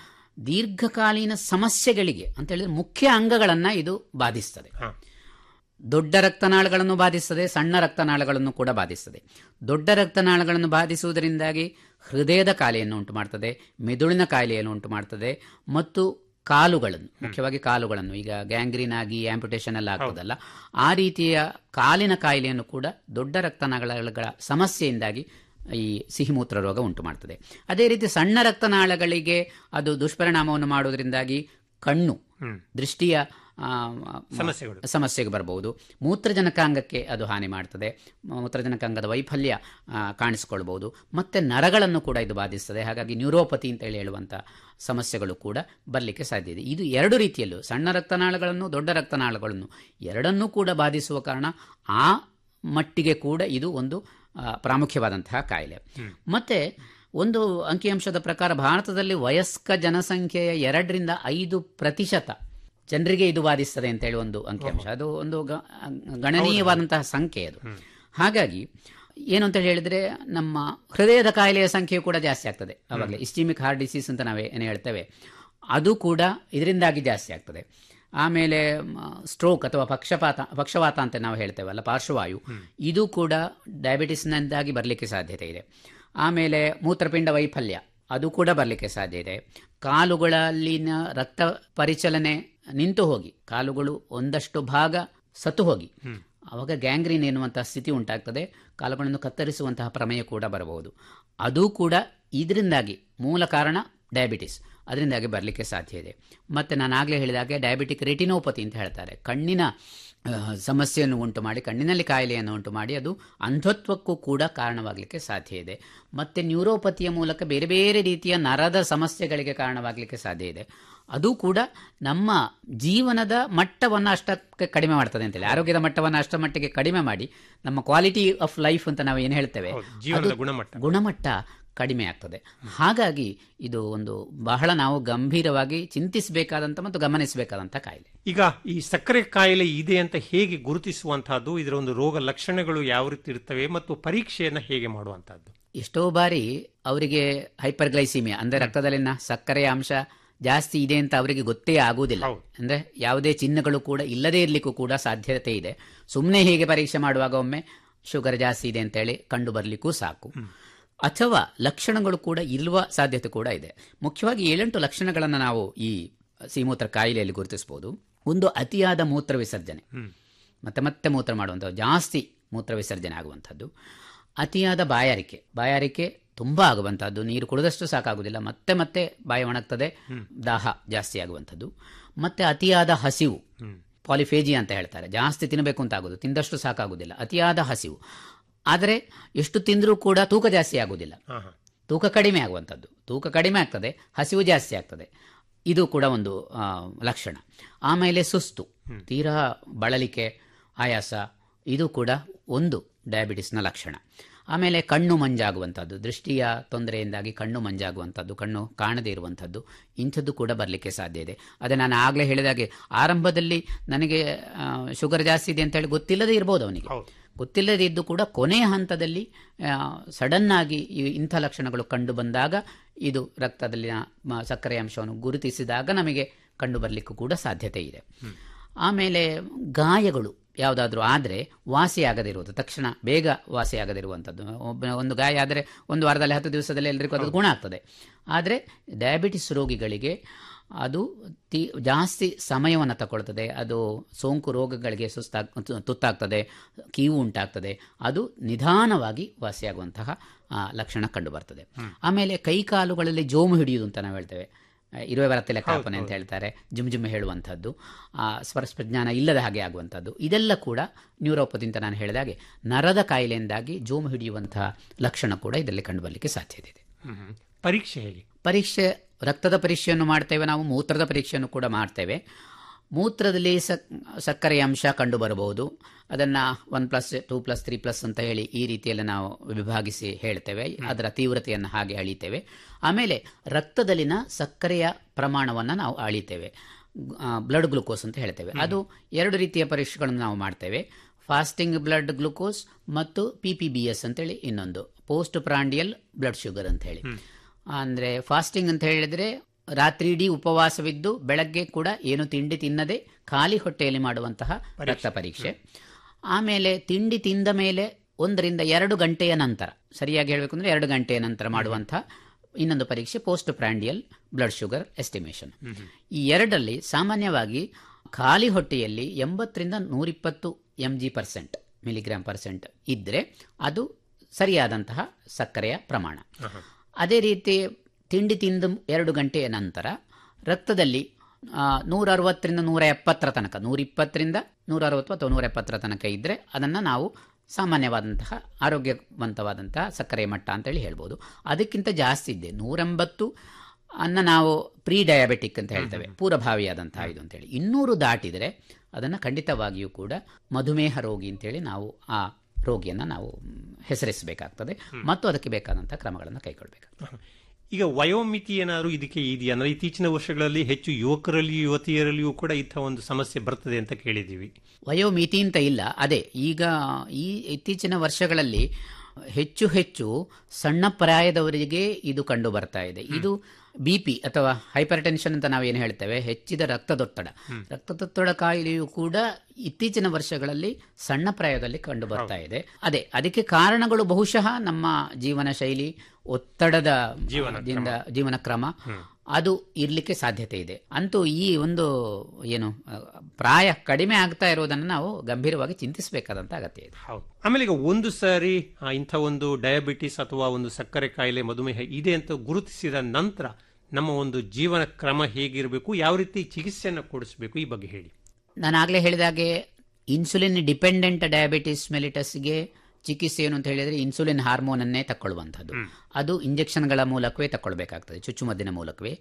ದೀರ್ಘಕಾಲೀನ ಸಮಸ್ಯೆಗಳಿಗೆ ಅಂತ ಹೇಳಿದ್ರೆ ಮುಖ್ಯ ಅಂಗಗಳನ್ನು ಇದು ಬಾಧಿಸ್ತದೆ ದೊಡ್ಡ ರಕ್ತನಾಳಗಳನ್ನು ಬಾಧಿಸ್ತದೆ ಸಣ್ಣ ರಕ್ತನಾಳಗಳನ್ನು ಕೂಡ ಬಾಧಿಸ್ತದೆ ದೊಡ್ಡ ರಕ್ತನಾಳಗಳನ್ನು ಬಾಧಿಸುವುದರಿಂದಾಗಿ ಹೃದಯದ ಕಾಯಿಲೆಯನ್ನು ಉಂಟು ಮಾಡ್ತದೆ ಮೆದುಳಿನ ಕಾಯಿಲೆಯನ್ನು ಉಂಟು ಮಾಡ್ತದೆ ಮತ್ತು ಕಾಲುಗಳನ್ನು ಮುಖ್ಯವಾಗಿ ಕಾಲುಗಳನ್ನು ಈಗ ಗ್ಯಾಂಗ್ರೀನ್ ಆಗಿ ಆಂಪ್ಯುಟೇಷನ್ ಎಲ್ಲ ಆಗ್ತದಲ್ಲ ಆ ರೀತಿಯ ಕಾಲಿನ ಕಾಯಿಲೆಯನ್ನು ಕೂಡ ದೊಡ್ಡ ರಕ್ತನಾಳಗಳ ಸಮಸ್ಯೆಯಿಂದಾಗಿ ಈ ಸಿಹಿಮೂತ್ರ ರೋಗ ಉಂಟು ಮಾಡ್ತದೆ ಅದೇ ರೀತಿ ಸಣ್ಣ ರಕ್ತನಾಳಗಳಿಗೆ ಅದು ದುಷ್ಪರಿಣಾಮವನ್ನು ಮಾಡುವುದರಿಂದಾಗಿ ಕಣ್ಣು ದೃಷ್ಟಿಯ ಆ, ಸಮಸ್ಯೆಗಳು. ಸಮಸ್ಯೆಗೆ ಬರಬಹುದು ಮೂತ್ರಜನಕಾಂಗಕ್ಕೆ ಅದು ಹಾನಿ ಮಾಡ್ತದೆ ಮೂತ್ರಜನಕಾಂಗದ ವೈಫಲ್ಯ ಆ, ಕಾಣಿಸಿಕೊಳ್ಬಹುದು ಮತ್ತೆ ನರಗಳನ್ನು ಕೂಡ ಇದು ಬಾಧಿಸ್ತದೆ ಹಾಗಾಗಿ ನ್ಯೂರೋಪತಿ ಅಂತ ಹೇಳಿ ಹೇಳುವಂಥ ಸಮಸ್ಯೆಗಳು ಕೂಡ ಬರಲಿಕ್ಕೆ ಸಾಧ್ಯ ಇದೆ ಇದು ಎರಡು ರೀತಿಯಲ್ಲೂ ಸಣ್ಣ ರಕ್ತನಾಳಗಳನ್ನು ದೊಡ್ಡ ರಕ್ತನಾಳಗಳನ್ನು ಎರಡನ್ನೂ ಕೂಡ ಬಾಧಿಸುವ ಕಾರಣ ಆ ಮಟ್ಟಿಗೆ ಕೂಡ ಇದು ಒಂದು ಆ, ಪ್ರಾಮುಖ್ಯವಾದಂತಹ ಕಾಯಿಲೆ ಮತ್ತೆ ಒಂದು ಅಂಕಿಅಂಶದ ಪ್ರಕಾರ ಭಾರತದಲ್ಲಿ ವಯಸ್ಕ ಜನಸಂಖ್ಯೆಯ ಎರಡರಿಂದ ಐದು ಪ್ರತಿಶತ ಜನರಿಗೆ ಇದು ಬಾಧಿಸ್ತದೆ ಅಂತ ಹೇಳಿ ಒಂದು ಅಂಕಿಅಂಶ ಅದು ಒಂದು ಗ- ಗಣನೀಯವಾದಂತಹ ಸಂಖ್ಯೆ ಅದು ಹಾಗಾಗಿ ಏನು ಅಂತ ಹೇಳಿದ್ರೆ ನಮ್ಮ ಹೃದಯದ ಕಾಯಿಲೆಯ ಸಂಖ್ಯೆಯು ಕೂಡ ಜಾಸ್ತಿ ಆಗ್ತದೆ ಅವಾಗಲೇ ಇಸ್ಟಿಮಿಕ್ ಹಾರ್ಟ್ ಡಿಸೀಸ್ ಅಂತ ನಾವೇ ಏನು ಹೇಳ್ತೇವೆ ಅದು ಕೂಡ ಇದರಿಂದಾಗಿ ಜಾಸ್ತಿ ಆಗ್ತದೆ ಆಮೇಲೆ ಸ್ಟ್ರೋಕ್ ಅಥವಾ ಪಕ್ಷಪಾತ ಪಕ್ಷವಾತ ಅಂತ ನಾವು ಹೇಳ್ತೇವಲ್ಲ ಪಾರ್ಶ್ವವಾಯು ಇದು ಕೂಡ ಡಯಾಬಿಟಿಸ್ನಿಂದಾಗಿ ಬರಲಿಕ್ಕೆ ಸಾಧ್ಯತೆ ಇದೆ ಆಮೇಲೆ ಮೂತ್ರಪಿಂಡ ವೈಫಲ್ಯ ಅದು ಕೂಡ ಬರಲಿಕ್ಕೆ ಸಾಧ್ಯ ಇದೆ ಕಾಲುಗಳಲ್ಲಿನ ರಕ್ತ ಪರಿಚಲನೆ ನಿಂತು ಹೋಗಿ ಕಾಲುಗಳು ಒಂದಷ್ಟು ಭಾಗ ಸತ್ತು ಹೋಗಿ ಅವಾಗ ಗ್ಯಾಂಗ್ರೀನ್ ಎನ್ನುವಂತಹ ಸ್ಥಿತಿ ಉಂಟಾಗ್ತದೆ ಕಾಲುಗಳನ್ನು ಕತ್ತರಿಸುವಂತಹ ಪ್ರಮೇಯ ಕೂಡ ಬರಬಹುದು ಅದು ಕೂಡ ಇದರಿಂದಾಗಿ ಮೂಲ ಕಾರಣ ಡಯಾಬಿಟಿಸ್ ಅದರಿಂದಾಗಿ ಬರಲಿಕ್ಕೆ ಸಾಧ್ಯ ಇದೆ ಮತ್ತು ನಾನು ಆಗಲೇ ಹೇಳಿದಾಗೆ ಡಯಾಬಿಟಿಕ್ ರೆಟಿನೋಪತಿ ಅಂತ ಹೇಳ್ತಾರೆ ಕಣ್ಣಿನ ಆ, ಸಮಸ್ಯೆಯನ್ನು ಉಂಟು ಮಾಡಿ ಕಣ್ಣಿನಲ್ಲಿ ಕಾಯಿಲೆಯನ್ನು ಉಂಟು ಮಾಡಿ ಅದು ಅಂಧತ್ವಕ್ಕೂ ಕೂಡ ಕಾರಣವಾಗಲಿಕ್ಕೆ ಸಾಧ್ಯ ಇದೆ ಮತ್ತು ನ್ಯೂರೋಪತಿಯ ಮೂಲಕ ಬೇರೆ ಬೇರೆ ರೀತಿಯ ನರದ ಸಮಸ್ಯೆಗಳಿಗೆ ಕಾರಣವಾಗಲಿಕ್ಕೆ ಸಾಧ್ಯ ಇದೆ ಅದು ಕೂಡ ನಮ್ಮ ಜೀವನದ ಮಟ್ಟವನ್ನು ಅಷ್ಟಕ್ಕೆ ಕಡಿಮೆ ಮಾಡ್ತದೆ ಅಂತೇಳಿ ಆರೋಗ್ಯದ ಮಟ್ಟವನ್ನು ಅಷ್ಟ ಮಟ್ಟಿಗೆ ಕಡಿಮೆ ಮಾಡಿ ನಮ್ಮ ಕ್ವಾಲಿಟಿ ಆಫ್ ಲೈಫ್ ಅಂತ ನಾವು ಏನು ಹೇಳ್ತೇವೆ ಹೌದು, ಜೀವನದ ಅದು ಗುಣಮಟ್ಟ. ಗುಣಮಟ್ಟ ಕಡಿಮೆ ಆಗ್ತದೆ ಹಾಗಾಗಿ ಇದು ಒಂದು ಬಹಳ ನಾವು ಗಂಭೀರವಾಗಿ ಚಿಂತಿಸಬೇಕಾದಂಥ ಮತ್ತು ಗಮನಿಸಬೇಕಾದಂಥ ಕಾಯಿಲೆ ಈಗ ಈ ಸಕ್ಕರೆ ಕಾಯಿಲೆ ಇದೆ ಅಂತ ಹೇಗೆ ಗುರುತಿಸುವಂತಹದ್ದು ಇದರ ಒಂದು ರೋಗ ಲಕ್ಷಣಗಳು ಯಾವ ರೀತಿ ಇರ್ತವೆ ಮತ್ತು ಪರೀಕ್ಷೆಯನ್ನ ಹೇಗೆ ಮಾಡುವಂತಹದ್ದು ಎಷ್ಟೋ ಬಾರಿ ಅವರಿಗೆ ಹೈಪರ್ಗ್ಲೈಸಿಮಿಯಾ ಅಂದ್ರೆ ರಕ್ತದಲ್ಲಿನ ಸಕ್ಕರೆಯ ಅಂಶ ಜಾಸ್ತಿ ಇದೆ ಅಂತ ಅವರಿಗೆ ಗೊತ್ತೇ ಆಗುವುದಿಲ್ಲ ಹೌದು. ಅಂದ್ರೆ ಯಾವುದೇ ಚಿಹ್ನೆಗಳು ಕೂಡ ಇಲ್ಲದೇ ಇರಲಿಕ್ಕೂ ಕೂಡ ಸಾಧ್ಯತೆ ಇದೆ ಸುಮ್ಮನೆ ಹೀಗೆ ಪರೀಕ್ಷೆ ಮಾಡುವಾಗ ಒಮ್ಮೆ ಶುಗರ್ ಜಾಸ್ತಿ ಇದೆ ಅಂತೇಳಿ ಕಂಡು ಬರಲಿಕ್ಕೂ ಸಾಕು ಅಥವಾ ಲಕ್ಷಣಗಳು ಕೂಡ ಇರುವ ಸಾಧ್ಯತೆ ಕೂಡ ಇದೆ ಮುಖ್ಯವಾಗಿ ಏಳೆಂಟು ಲಕ್ಷಣಗಳನ್ನು ನಾವು ಈ ಸಿಮೂತ್ರ ಕಾಯಿಲೆಯಲ್ಲಿ ಗುರುತಿಸಬಹುದು ಒಂದು ಅತಿಯಾದ ಮೂತ್ರ ವಿಸರ್ಜನೆ ಮತ್ತೆ ಮತ್ತೆ ಮೂತ್ರ ಮಾಡುವಂಥದ್ದು ಜಾಸ್ತಿ ಮೂತ್ರ ವಿಸರ್ಜನೆ ಆಗುವಂಥದ್ದು ಅತಿಯಾದ ಬಾಯಾರಿಕೆ ಬಾಯಾರಿಕೆ ತುಂಬ ಆಗುವಂಥದ್ದು ನೀರು ಕುಡಿದಷ್ಟು ಸಾಕಾಗುವುದಿಲ್ಲ ಮತ್ತೆ ಮತ್ತೆ ಬಾಯಿ ಒಣಗ್ತದೆ ದಾಹ ಜಾಸ್ತಿ ಆಗುವಂಥದ್ದು ಮತ್ತೆ ಅತಿಯಾದ ಹಸಿವು ಪಾಲಿಫೇಜಿ ಅಂತ ಹೇಳ್ತಾರೆ ಜಾಸ್ತಿ ತಿನ್ನಬೇಕು ಅಂತ ಆಗೋದು ತಿಂದಷ್ಟು ಸಾಕಾಗುವುದಿಲ್ಲ ಅತಿಯಾದ ಹಸಿವು ಆದರೆ ಎಷ್ಟು ತಿಂದರೂ ಕೂಡ ತೂಕ ಜಾಸ್ತಿ ಆಗುವುದಿಲ್ಲ ಹಾ ಹಾ ತೂಕ ಕಡಿಮೆ ಆಗುವಂಥದ್ದು ತೂಕ ಕಡಿಮೆ ಆಗ್ತದೆ ಹಸಿವು ಜಾಸ್ತಿ ಆಗ್ತದೆ ಇದು ಕೂಡ ಒಂದು ಆ, ಲಕ್ಷಣ ಆಮೇಲೆ ಸುಸ್ತು ತೀರಾ ಬಳಲಿಕೆ ಆಯಾಸ ಇದು ಕೂಡ ಒಂದು ಡಯಾಬಿಟಿಸ್ನ ಲಕ್ಷಣ ಆಮೇಲೆ ಕಣ್ಣು ಮಂಜಾಗುವಂಥದ್ದು ದೃಷ್ಟಿಯ ತೊಂದರೆಯಿಂದಾಗಿ ಕಣ್ಣು ಮಂಜಾಗುವಂಥದ್ದು ಕಣ್ಣು ಕಾಣದೇ ಇರುವಂಥದ್ದು ಇಂಥದ್ದು ಕೂಡ ಬರಲಿಕ್ಕೆ ಸಾಧ್ಯ ಇದೆ ಅದೇ ನಾನು ಆಗಲೇ ಹೇಳಿದಾಗೆ ಆರಂಭದಲ್ಲಿ ನನಗೆ ಆ, ಶುಗರ್ ಜಾಸ್ತಿ ಇದೆ ಅಂತ ಹೇಳಿ ಗೊತ್ತಿಲ್ಲದೇ ಇರ್ಬೋದು ಅವನಿಗೆ ಹೌದು. ಗೊತ್ತಿಲ್ಲದೇ ಇದ್ದು ಕೂಡ ಕೊನೆಯ ಹಂತದಲ್ಲಿ ಸಡನ್ ಆಗಿ ಈ ಇಂಥ ಲಕ್ಷಣಗಳು ಕಂಡು ಬಂದಾಗ ಇದು ರಕ್ತದಲ್ಲಿನ ಮ- ಸಕ್ಕರೆ ಅಂಶವನ್ನು ಗುರುತಿಸಿದಾಗ ನಮಗೆ ಕಂಡು ಬರಲಿಕ್ಕೂ ಕೂಡ ಸಾಧ್ಯತೆ ಇದೆ ಆಮೇಲೆ ಗಾಯಗಳು ಯಾವುದಾದ್ರೂ ಆದರೆ ವಾಸಿಯಾಗದಿರುವುದು ತಕ್ಷಣ ಬೇಗ ವಾಸಿಯಾಗದಿರುವಂಥದ್ದು ಒಬ್ಬ ಒಂದು ಗಾಯ ಆದರೆ ಒಂದು ವಾರದಲ್ಲಿ ಹತ್ತು ದಿವಸದಲ್ಲಿ ಎಲ್ಲರಿಗೂ ಅದು ಗುಣ ಆಗ್ತದೆ ಆದರೆ ಡಯಾಬಿಟಿಸ್ ರೋಗಿಗಳಿಗೆ ಅದು ತಿ ಜಾಸ್ತಿ ಸಮಯವನ್ನು ತಗೊಳ್ತದೆ ಅದು ಸೋಂಕು ರೋಗಗಳಿಗೆ ಸುಸ್ತಾಗ್ ತು- ತುತ್ತಾಗ್ತದೆ ಕೀವು ಉಂಟಾಗ್ತದೆ ಅದು ನಿಧಾನವಾಗಿ ವಾಸಿಯಾಗುವಂತಹ ಆ, ಲಕ್ಷಣ ಕಂಡು ಬರ್ತದೆ ಆಮೇಲೆ ಕೈ ಕಾಲುಗಳಲ್ಲಿ ಜೋಮು ಹಿಡಿಯುವುದು ಅಂತ ನಾವು ಹೇಳ್ತೇವೆ ಆ, ಇರುವೆ ಬರತ್ತಿಲ್ಲ ಕಾಪನೆ ಅಂತ ಹೇಳ್ತಾರೆ ಜುಮ್ ಜುಮ್ ಹೇಳುವಂಥದ್ದು ಆ, ಸ್ಪರ್ಶ ಜ್ಞಾನ ಇಲ್ಲದ ಹಾಗೆ ಆಗುವಂಥದ್ದು ಇದೆಲ್ಲ ಕೂಡ ನ್ಯೂರೋಪತಿ ಅಂತ ನಾನು ಹೇಳಿದಾಗೆ ನರದ ಕಾಯಿಲೆಯಿಂದಾಗಿ ಜೋಮು ಹಿಡಿಯುವಂತಹ ಲಕ್ಷಣ ಕೂಡ ಇದರಲ್ಲಿ ಕಂಡುಬರಲಿಕ್ಕೆ ಸಾಧ್ಯತೆ ಇದೆ ಹ್ಮ್ ಹ್ಮ್. ಪರೀಕ್ಷೆ ಹೇಗೆ ಪರೀಕ್ಷೆ ರಕ್ತದ ಪರೀಕ್ಷೆಯನ್ನು ಮಾಡ್ತೇವೆ ನಾವು ಮೂತ್ರದ ಪರೀಕ್ಷೆಯನ್ನು ಕೂಡ ಮಾಡ್ತೇವೆ ಮೂತ್ರದಲ್ಲಿ ಸಕ್ ಸಕ್ಕರೆಯ ಅಂಶ ಕಂಡು ಬರಬಹುದು ಅದನ್ನು one plus two plus three plus ಅಂತ ಹೇಳಿ ಈ ರೀತಿಯಲ್ಲಿ ನಾವು ವಿಭಾಗಿಸಿ ಹೇಳ್ತೇವೆ ಅದರ ತೀವ್ರತೆಯನ್ನು ಹಾಗೆ ಅಳಿತೇವೆ ಆಮೇಲೆ ರಕ್ತದಲ್ಲಿನ ಸಕ್ಕರೆಯ ಪ್ರಮಾಣವನ್ನು ನಾವು ಅಳಿತೇವೆ ಬ್ಲಡ್ ಗ್ಲುಕೋಸ್ ಅಂತ ಹೇಳ್ತೇವೆ ಅದು ಎರಡು ರೀತಿಯ ಪರೀಕ್ಷೆಗಳನ್ನು ನಾವು ಮಾಡ್ತೇವೆ ಫಾಸ್ಟಿಂಗ್ ಬ್ಲಡ್ ಗ್ಲುಕೋಸ್ ಮತ್ತು ಪಿ ಪಿ ಬಿ ಎಸ್ ಅಂತೇಳಿ ಇನ್ನೊಂದು ಪೋಸ್ಟ್ ಪ್ರಾಂಡಿಯಲ್ ಬ್ಲಡ್ ಶುಗರ್ ಅಂತ ಹೇಳಿ ಅಂದ್ರೆ ಫಾಸ್ಟಿಂಗ್ ಅಂತ ಹೇಳಿದ್ರೆ ರಾತ್ರಿ ಇಡೀ ಉಪವಾಸವಿದ್ದು ಬೆಳಗ್ಗೆ ಕೂಡ ಏನು ತಿಂಡಿ ತಿನ್ನದೆ ಖಾಲಿ ಹೊಟ್ಟೆಯಲ್ಲಿ ಮಾಡುವಂತಹ ರಕ್ತ ಪರೀಕ್ಷೆ ಆಮೇಲೆ ತಿಂಡಿ ತಿಂದ ಮೇಲೆ ಒಂದರಿಂದ ಎರಡು ಗಂಟೆಯ ನಂತರ ಸರಿಯಾಗಿ ಹೇಳಬೇಕು ಅಂದ್ರೆ ಎರಡು ಗಂಟೆಯ ನಂತರ ಮಾಡುವಂತಹ ಇನ್ನೊಂದು ಪರೀಕ್ಷೆ post prandial blood sugar estimation ಈ ಎರಡರಲ್ಲಿ ಸಾಮಾನ್ಯವಾಗಿ ಖಾಲಿ ಹೊಟ್ಟೆಯಲ್ಲಿ ಎಂಬತ್ತರಿಂದ ನೂರಿಪ್ಪತ್ತು M G percent milligram percent ಇದ್ರೆ ಅದು ಸರಿಯಾದಂತಹ ಸಕ್ಕರೆಯ ಪ್ರಮಾಣ ಅದೇ ರೀತಿ ತಿಂಡಿ ತಿಂದ ಎರಡು ಗಂಟೆಯ ನಂತರ ರಕ್ತದಲ್ಲಿ ನೂರ ಅರವತ್ತರಿಂದ ನೂರ ಎಪ್ಪತ್ತರ ತನಕ ನೂರ ಇಪ್ಪತ್ತರಿಂದ ನೂರ ಅರವತ್ತು ಅಥವಾ ನೂರ ಎಪ್ಪತ್ತರ ತನಕ ಇದ್ದರೆ ಅದನ್ನು ನಾವು ಸಾಮಾನ್ಯವಾದಂತಹ ಆರೋಗ್ಯವಂತವಾದಂತಹ ಸಕ್ಕರೆಯ ಮಟ್ಟ ಅಂತೇಳಿ ಹೇಳ್ಬೋದು ಅದಕ್ಕಿಂತ ಜಾಸ್ತಿ ಇದೆ ನೂರೆಂಬತ್ತು ಅನ್ನ ನಾವು ಪ್ರೀ ಡಯಾಬೆಟಿಕ್ ಅಂತ ಹೇಳ್ತೇವೆ ಪೂರ್ವಭಾವಿಯಾದಂತಹ ಇದು ಅಂತೇಳಿ ಇನ್ನೂರು ದಾಟಿದರೆ ಅದನ್ನು ಖಂಡಿತವಾಗಿಯೂ ಕೂಡ ಮಧುಮೇಹ ರೋಗಿ ಅಂತೇಳಿ ನಾವು ಆ ರೋಗಿಯನ್ನು ನಾವು ಮ್, ಹೆಸರಿಸಬೇಕಾಗ್ತದೆ ಮತ್ತು ಅದಕ್ಕೆ ಬೇಕಾದಂತಹ ಕ್ರಮಗಳನ್ನು ಕೈಗೊಳ್ಳಬೇಕಾಗ್ತದೆ ಈಗ ವಯೋಮಿತಿ ಏನಾದ್ರು ಇದಕ್ಕೆ ಇದೆಯಾ ಅಂದ್ರೆ ಇತ್ತೀಚಿನ ವರ್ಷಗಳಲ್ಲಿ ಹೆಚ್ಚು ಯುವಕರಲ್ಲಿಯೂ ಯುವತಿಯರಲ್ಲಿಯೂ ಕೂಡ ಇಂಥ ಒಂದು ಸಮಸ್ಯೆ ಬರ್ತದೆ ಅಂತ ಕೇಳಿದ್ದೀವಿ ವಯೋಮಿತಿ ಅಂತ ಇಲ್ಲ ಅದೇ ಈಗ ಈ ಇತ್ತೀಚಿನ ವರ್ಷಗಳಲ್ಲಿ ಹೆಚ್ಚು ಹೆಚ್ಚು ಸಣ್ಣ ಪ್ರಾಯದವರಿಗೆ ಇದು ಕಂಡು ಬರ್ತಾ ಇದೆ ಇದು ಬಿ ಪಿ ಅಥವಾ ಹೈಪರ್ ಟೆನ್ಷನ್ ಅಂತ ನಾವೇನು ಹೇಳ್ತೇವೆ ಹೆಚ್ಚಿದ ರಕ್ತದೊತ್ತಡ ರಕ್ತದೊತ್ತಡ ಕಾಯಿಲೆಯು ಕೂಡ ಇತ್ತೀಚಿನ ವರ್ಷಗಳಲ್ಲಿ ಸಣ್ಣ ಪ್ರಾಯದಲ್ಲಿ ಕಂಡು ಬರ್ತಾ ಇದೆ ಅದೇ ಅದಕ್ಕೆ ಕಾರಣಗಳು ಬಹುಶಃ ನಮ್ಮ ಜೀವನ ಶೈಲಿ ಒತ್ತಡದ ದಿಂದ ಜೀವನ ಕ್ರಮ ಅದು ಇರ್ಲಿಕ್ಕೆ ಸಾಧ್ಯತೆ ಇದೆ ಅಂತೂ ಈ ಒಂದು ಏನು ಆ, ಪ್ರಾಯ ಕಡಿಮೆ ಆಗ್ತಾ ಇರೋದನ್ನು ನಾವು ಗಂಭೀರವಾಗಿ ಚಿಂತಿಸಬೇಕಾದಂತ ಅಗತ್ಯ ಇದೆ ಹೌದು ಆಮೇಲೆ ಈಗ ಒಂದು ಸಾರಿ ಆ, ಇಂಥ ಒಂದು ಡಯಾಬಿಟಿಸ್ ಅಥವಾ ಒಂದು ಸಕ್ಕರೆ ಕಾಯಿಲೆ ಮಧುಮೇಹ ಇದೆ ಅಂತ ಗುರುತಿಸಿದ ನಂತರ ನಮ್ಮ ಒಂದು ಜೀವನ ಕ್ರಮ ಹೇಗಿರಬೇಕು ಯಾವ ರೀತಿ ಚಿಕಿತ್ಸೆಯನ್ನು ಕೊಡಿಸಬೇಕು ಈ ಬಗ್ಗೆ ಹೇಳಿ ನಾನು ಆಗಲೇ ಹೇಳಿದಾಗೆ ಇನ್ಸುಲಿನ್ ಡಿಪೆಂಡೆಂಟ್ ಡಯಾಬಿಟಿಸ್ ಮೆಲಿಟಸ್ಗೆ ಚಿಕಿತ್ಸೆ ಏನು ಅಂತ ಹೇಳಿದ್ರೆ ಇನ್ಸುಲಿನ್ ಹಾರ್ಮೋನ್ ಅನ್ನೇ ತಕ್ಕೊಳ್ಳುವಂಥದ್ದು ಅದು ಇಂಜೆಕ್ಷನ್ಗಳ ಮೂಲಕವೇ ತಗೊಳ್ಬೇಕಾಗ್ತದೆ ಚುಚ್ಚುಮದ್ದಿನ ಮೂಲಕವೇ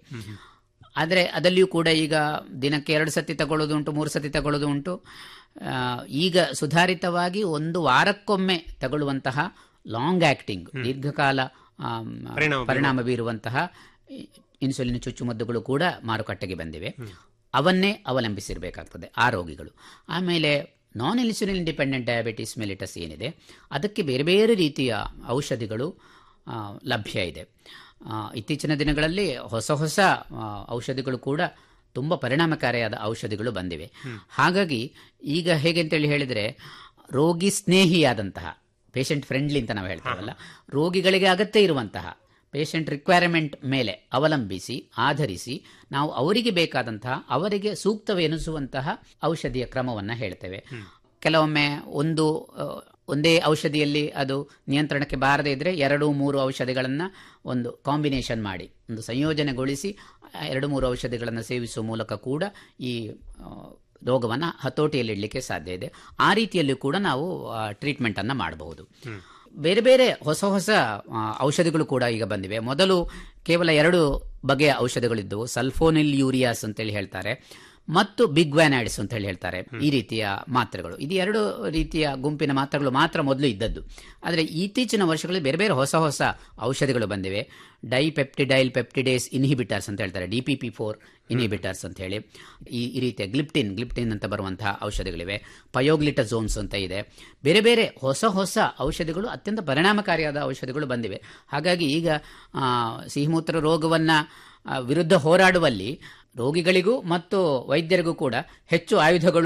ಆದರೆ ಅದಲ್ಲಿಯೂ ಕೂಡ ಈಗ ದಿನಕ್ಕೆ ಎರಡು ಸತಿ ತಗೊಳ್ಳೋದು ಉಂಟು ಮೂರು ಸತಿ ತಗೊಳ್ಳೋದು ಉಂಟು ಆ, ಈಗ ಸುಧಾರಿತವಾಗಿ ಒಂದು ವಾರಕ್ಕೊಮ್ಮೆ ತಗೊಳ್ಳುವಂತಹ ಲಾಂಗ್ ಆಕ್ಟಿಂಗ್ ದೀರ್ಘಕಾಲ ಆಮ್, ಪರಿಣಾಮ ಪರಿಣಾಮ ಬೀರುವಂತಹ ಇನ್ಸುಲಿನ್ ಚುಚ್ಚುಮದ್ದುಗಳು ಕೂಡ ಮಾರುಕಟ್ಟೆಗೆ ಬಂದಿವೆ ಅವನ್ನೇ ಅವಲಂಬಿಸಿರಬೇಕಾಗ್ತದೆ ಆ ರೋಗಿಗಳು ಆಮೇಲೆ non insulin dependent diabetes mellitus ಏನಿದೆ ಅದಕ್ಕೆ ಬೇರೆ ಬೇರೆ ರೀತಿಯ ಔಷಧಿಗಳು ಆ, ಲಭ್ಯ ಇದೆ ಆ, ಇತ್ತೀಚಿನ ದಿನಗಳಲ್ಲಿ ಹೊಸ ಹೊಸ ಆ, ಔಷಧಿಗಳು ಕೂಡ ತುಂಬ ಪರಿಣಾಮಕಾರಿಯಾದ ಔಷಧಿಗಳು ಬಂದಿವೆ ಹಾಗಾಗಿ ಈಗ ಹೇಗೆ ಅಂತೇಳಿ ಹೇಳಿದರೆ ರೋಗಿ ಸ್ನೇಹಿಯಾದಂತಹ ಪೇಷಂಟ್ ಫ್ರೆಂಡ್ಲಿ ಅಂತ ನಾವು ಹೇಳ್ತೇವಲ್ಲ ರೋಗಿಗಳಿಗೆ ಅಗತ್ಯ ಇರುವಂತಹ ಪೇಷಂಟ್ ರಿಕ್ವೈರ್ಮೆಂಟ್ ಮೇಲೆ ಅವಲಂಬಿಸಿ ಆಧರಿಸಿ ನಾವು ಅವರಿಗೆ ಬೇಕಾದಂತಹ ಅವರಿಗೆ ಸೂಕ್ತವೆನಿಸುವಂತಹ ಔಷಧಿಯ ಕ್ರಮವನ್ನು ಹೇಳ್ತೇವೆ ಕೆಲವೊಮ್ಮೆ ಒಂದು ಆ, ಒಂದೇ ಔಷಧಿಯಲ್ಲಿ ಅದು ನಿಯಂತ್ರಣಕ್ಕೆ ಬಾರದೇ ಇದ್ರೆ ಎರಡು ಮೂರು ಔಷಧಿಗಳನ್ನು ಒಂದು ಕಾಂಬಿನೇಷನ್ ಮಾಡಿ ಒಂದು ಸಂಯೋಜನೆಗೊಳಿಸಿ ಆ ಎರಡು ಮೂರು ಔಷಧಿಗಳನ್ನು ಸೇವಿಸುವ ಮೂಲಕ ಕೂಡ ಈ ಆ, ರೋಗವನ್ನು ಹತೋಟಿಯಲ್ಲಿಡಲಿಕ್ಕೆ ಸಾಧ್ಯ ಇದೆ ಆ ರೀತಿಯಲ್ಲಿ ಕೂಡ ನಾವು ಟ್ರೀಟ್ಮೆಂಟ್ ಅನ್ನು ಮಾಡಬಹುದು ಬೇರೆ ಬೇರೆ ಹೊಸ ಹೊಸ ಆ, ಔಷಧಿಗಳು ಕೂಡ ಈಗ ಬಂದಿವೆ ಮೊದಲು ಕೇವಲ ಎರಡು ಬಗೆಯ ಔಷಧಿಗಳಿದ್ದವು ಸಲ್ಫೋನಿಲ್ ಯೂರಿಯಾಸ್ ಅಂತೇಳಿ ಹೇಳ್ತಾರೆ ಮತ್ತು ಬಿಗ್ ವ್ಯಾನಾಯ್ಡ್ಸ್ ಅಂತ ಹೇಳಿ ಹೇಳ್ತಾರೆ ಈ ರೀತಿಯ ಮಾತ್ರೆಗಳು ಇದು ಎರಡು ರೀತಿಯ ಗುಂಪಿನ ಮಾತ್ರೆಗಳು ಮಾತ್ರ ಮೊದಲು ಇದ್ದದ್ದು ಆದರೆ ಇತ್ತೀಚಿನ ವರ್ಷಗಳಲ್ಲಿ ಬೇರೆ ಬೇರೆ ಹೊಸ ಹೊಸ ಔಷಧಿಗಳು ಬಂದಿವೆ ಡೈಪೆಪ್ಟಿಡೈಲ್ ಪೆಪ್ಟಿಡೇಸ್ ಇನ್ಹಿಬಿಟರ್ಸ್ ಅಂತ ಹೇಳ್ತಾರೆ D P P four inhibitors ಅಂತ ಹೇಳಿ ಈ ಈ ರೀತಿಯ ಗ್ಲಿಪ್ಟಿನ್ ಗ್ಲಿಪ್ಟಿನ್ ಅಂತ ಬರುವಂತಹ ಔಷಧಿಗಳಿವೆ ಪಯೋಗ್ಲಿಟಝೋನ್ಸ್ ಅಂತ ಇದೆ ಬೇರೆ ಬೇರೆ ಹೊಸ ಹೊಸ ಔಷಧಿಗಳು ಅತ್ಯಂತ ಪರಿಣಾಮಕಾರಿಯಾದ ಔಷಧಿಗಳು ಬಂದಿವೆ ಹಾಗಾಗಿ ಈಗ ಆ, ಸಿಹಿಮೂತ್ರ ರೋಗವನ್ನ ಆ, ವಿರುದ್ಧ ಹೋರಾಡುವಲ್ಲಿ ರೋಗಿಗಳಿಗೂ ಮತ್ತು ವೈದ್ಯರಿಗೂ ಕೂಡ ಹೆಚ್ಚು ಆಯುಧಗಳು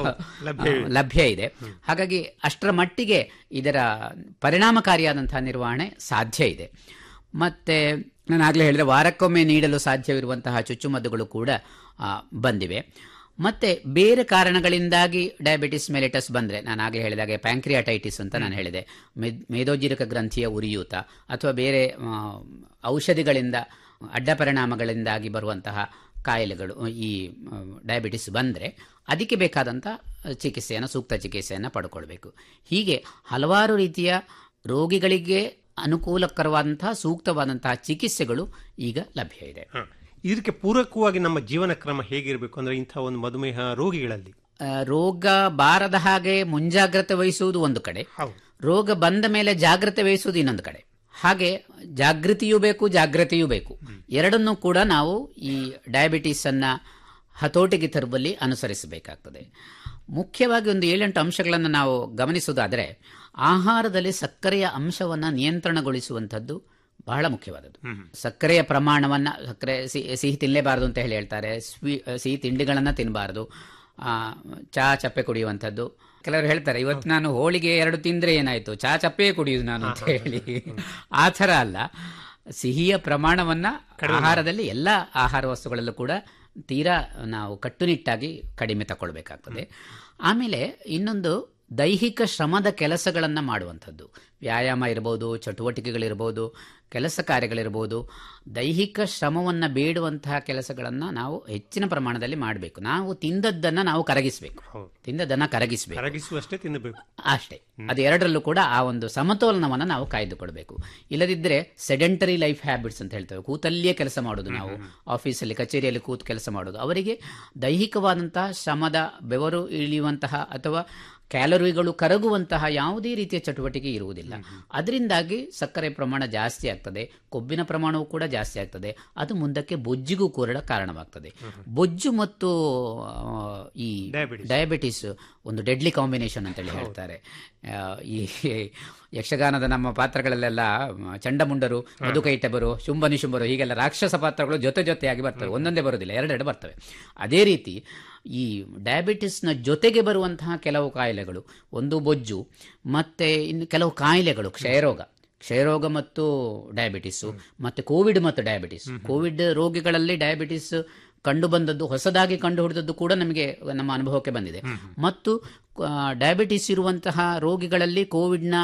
ಲಭ್ಯ ಆ, ಲಭ್ಯ ಇದೆ ಹಾಗಾಗಿ ಅಷ್ಟರ ಮಟ್ಟಿಗೆ ಇದರ ಪರಿಣಾಮಕಾರಿಯಾದಂತಹ ನಿರ್ವಹಣೆ ಸಾಧ್ಯ ಇದೆ ಮತ್ತೆ ನಾನು ಆಗಲೇ ಹೇಳಿದೆ ವಾರಕ್ಕೊಮ್ಮೆ ನೀಡಲು ಸಾಧ್ಯವಿರುವಂತಹ ಚುಚ್ಚುಮದ್ದುಗಳು ಕೂಡ ಆ, ಬಂದಿವೆ ಮತ್ತೆ ಬೇರೆ ಕಾರಣಗಳಿಂದಾಗಿ ಡಯಾಬಿಟಿಸ್ ಮೆಲಿಟಸ್ ಬಂದರೆ ನಾನು ಆಗಲೇ ಹೇಳಿದಾಗೆ ಪ್ಯಾಂಕ್ರಿಯಾಟೈಟಿಸ್ ಅಂತ ನಾನು ಹೇಳಿದೆ ಮೇದ್- ಮೇದೋಜೀರಕ ಗ್ರಂಥಿಯ ಉರಿಯೂತ ಅಥವಾ ಬೇರೆ ಆ, ಔಷಧಿಗಳಿಂದ ಅಡ್ಡ ಪರಿಣಾಮಗಳಿಂದಾಗಿ ಬರುವಂತಹ ಕಾಯಿಲೆಗಳು ಈ ಆ, ಡಯಾಬಿಟಿಸ್ ಬಂದರೆ ಅದಕ್ಕೆ ಬೇಕಾದಂಥ ಚಿಕಿತ್ಸೆಯನ್ನು ಸೂಕ್ತ ಚಿಕಿತ್ಸೆಯನ್ನು ಪಡ್ಕೊಳ್ಬೇಕು ಹೀಗೆ ಹಲವಾರು ರೀತಿಯ ರೋಗಿಗಳಿಗೆ ಅನುಕೂಲಕರವಾದಂತಹ ಸೂಕ್ತವಾದಂತಹ ಚಿಕಿತ್ಸೆಗಳು ಈಗ ಲಭ್ಯ ಇದೆ ಹ. ಇದಕ್ಕೆ ಪೂರಕವಾಗಿ ನಮ್ಮ ಜೀವನ ಕ್ರಮ ಹೇಗಿರಬೇಕು ಅಂದ್ರೆ ಇಂಥ ಒಂದು ಮಧುಮೇಹ ರೋಗಿಗಳಲ್ಲಿ ಆ, ರೋಗ ಬಾರದ ಹಾಗೆ ಮುಂಜಾಗ್ರತೆ ವಹಿಸುವುದು ಒಂದು ಕಡೆ ಹೌದು ರೋಗ ಬಂದ ಮೇಲೆ ಜಾಗ್ರತೆ ವಹಿಸುವುದು ಇನ್ನೊಂದು ಕಡೆ ಹಾಗೆ ಜಾಗೃತಿಯೂ ಬೇಕು ಜಾಗ್ರತೆಯೂ ಬೇಕು ಎರಡನ್ನೂ ಕೂಡ ನಾವು ಈ ಡಯಾಬಿಟಿಸ್ ಅನ್ನ ಹತೋಟಿಗೆ ತರುವಲ್ಲಿ ಅನುಸರಿಸಬೇಕಾಗ್ತದೆ ಮುಖ್ಯವಾಗಿ ಒಂದು ಏಳೆಂಟು ಅಂಶಗಳನ್ನು ನಾವು ಗಮನಿಸುವುದಾದರೆ ಆಹಾರದಲ್ಲಿ ಸಕ್ಕರೆಯ ಅಂಶವನ್ನು ನಿಯಂತ್ರಣಗೊಳಿಸುವಂಥದ್ದು ಬಹಳ ಮುಖ್ಯವಾದದ್ದು ಸಕ್ಕರೆಯ ಪ್ರಮಾಣವನ್ನ ಸಕ್ಕರೆ ಸಿ- ಸಿಹಿ ತಿನ್ನಲೇಬಾರದು ಅಂತ ಹೇಳಿ ಹೇಳ್ತಾರೆ ಸ್ವೀ ಸಿಹಿ ತಿಂಡಿಗಳನ್ನು ತಿನ್ನಬಾರದು ಆ, ಚಾ ಚಪ್ಪೆ ಕುಡಿಯುವಂಥದ್ದು ಕೆಲವರು ಹೇಳ್ತಾರೆ ಇವತ್ತು ನಾನು ಹೋಳಿಗೆ ಎರಡು ತಿಂದ್ರೆ ಏನಾಯ್ತು ಚಾ ಚಪ್ಪೆ ಕುಡಿಯುದು ನಾನು ಅಂತ ಹೇಳಿ ಆ ಥರ ಅಲ್ಲ ಸಿಹಿಯ ಪ್ರಮಾಣವನ್ನ ಆಹಾರದಲ್ಲಿ ಎಲ್ಲ ಆಹಾರ ವಸ್ತುಗಳಲ್ಲೂ ಕೂಡ ತೀರಾ ನಾವು ಕಟ್ಟುನಿಟ್ಟಾಗಿ ಕಡಿಮೆ ತಗೊಳ್ಬೇಕಾಗ್ತದೆ ಆಮೇಲೆ ಇನ್ನೊಂದು ದೈಹಿಕ ಶ್ರಮದ ಕೆಲಸಗಳನ್ನು ಮಾಡುವಂಥದ್ದು ವ್ಯಾಯಾಮ ಇರ್ಬೋದು ಚಟುವಟಿಕೆಗಳಿರ್ಬೋದು ಕೆಲಸ ಕಾರ್ಯಗಳಿರ್ಬೋದು ದೈಹಿಕ ಶ್ರಮವನ್ನು ಬೇಡುವಂತಹ ಕೆಲಸಗಳನ್ನು ನಾವು ಹೆಚ್ಚಿನ ಪ್ರಮಾಣದಲ್ಲಿ ಮಾಡಬೇಕು ನಾವು ತಿಂದದ್ದನ್ನು ನಾವು ಕರಗಿಸಬೇಕು ಹೌದು. ತಿಂದದ್ದನ್ನು ಕರಗಿಸಬೇಕು ಕರಗಿಸುವಷ್ಟೇ ತಿನ್ನಬೇಕು ಅಷ್ಟೇ ಅದು ಎರಡರಲ್ಲೂ ಕೂಡ ಆ ಒಂದು ಸಮತೋಲನವನ್ನು ನಾವು ಕಾಯ್ದುಕೊಳ್ಬೇಕು ಇಲ್ಲದಿದ್ದರೆ ಸೆಡೆಂಟರಿ ಲೈಫ್ ಹ್ಯಾಬಿಟ್ಸ್ ಅಂತ ಹೇಳ್ತೇವೆ ಕೂತಲ್ಲಿಯೇ ಕೆಲಸ ಮಾಡೋದು ನಾವು ಆಫೀಸಲ್ಲಿ ಕಚೇರಿಯಲ್ಲಿ ಕೂತು ಕೆಲಸ ಮಾಡೋದು ಅವರಿಗೆ ದೈಹಿಕವಾದಂತಹ ಶ್ರಮದ ಬೆವರು ಇಳಿಯುವಂತಹ ಅಥವಾ ಕ್ಯಾಲರಿಗಳು ಕರಗುವಂತಹ ಯಾವುದೇ ರೀತಿಯ ಚಟುವಟಿಕೆ ಇರುವುದಿಲ್ಲ ಅದರಿಂದಾಗಿ ಸಕ್ಕರೆ ಪ್ರಮಾಣ ಜಾಸ್ತಿ ಆಗ್ತದೆ ಕೊಬ್ಬಿನ ಪ್ರಮಾಣವೂ ಕೂಡ ಜಾಸ್ತಿ ಆಗ್ತದೆ ಅದು ಮುಂದಕ್ಕೆ ಬೊಜ್ಜಿಗೂ ಕೂಡ ಕಾರಣವಾಗ್ತದೆ ಬೊಜ್ಜು ಮತ್ತು ಆ, ಈ Diabetes. ಡಯಾಬಿಟಿಸ್ ಒಂದು ಡೆಡ್ಲಿ ಕಾಂಬಿನೇಷನ್ ಅಂತೇಳಿ ಹೇಳ್ತಾರೆ ಆ, ಈ ಯಕ್ಷಗಾನದ ನಮ್ಮ ಪಾತ್ರಗಳಲ್ಲೆಲ್ಲ ಮ, ಚಂಡಮುಂಡರು ಮಧುಕೈಟಬರು ಶುಂಭ ನಿಶುಂಭರು ಹೀಗೆಲ್ಲ ರಾಕ್ಷಸ ಪಾತ್ರಗಳು ಜೊತೆ ಜೊತೆಯಾಗಿ ಬರ್ತವೆ ಒಂದೊಂದೇ ಬರೋದಿಲ್ಲ ಎರಡೆರಡು ಬರ್ತವೆ ಅದೇ ರೀತಿ ಈ ಡಯಾಬಿಟಿಸ್ನ ಜೊತೆಗೆ ಬರುವಂತಹ ಕೆಲವು ಕಾಯಿಲೆಗಳು ಒಂದು ಬೊಜ್ಜು ಮತ್ತೆ ಇನ್ನು ಕೆಲವು ಕಾಯಿಲೆಗಳು ಕ್ಷಯರೋಗ ಕ್ಷಯರೋಗ ಮತ್ತು ಡಯಾಬಿಟಿಸ್ ಮತ್ತೆ ಕೋವಿಡ್ ಮತ್ತು ಡಯಾಬಿಟಿಸ್ ಕೋವಿಡ್ ರೋಗಿಗಳಲ್ಲಿ ಡಯಾಬಿಟಿಸ್ ಕಂಡು ಬಂದದ್ದು ಹೊಸದಾಗಿ ಕಂಡು ಹಿಡಿದದ್ದು ಕೂಡ ನಮಗೆ ನಮ್ಮ ಅನುಭವಕ್ಕೆ ಬಂದಿದೆ ಮತ್ತು ಆ, ಡಯಾಬಿಟಿಸ್ ಇರುವಂತಹ ರೋಗಿಗಳಲ್ಲಿ ಕೋವಿಡ್ನ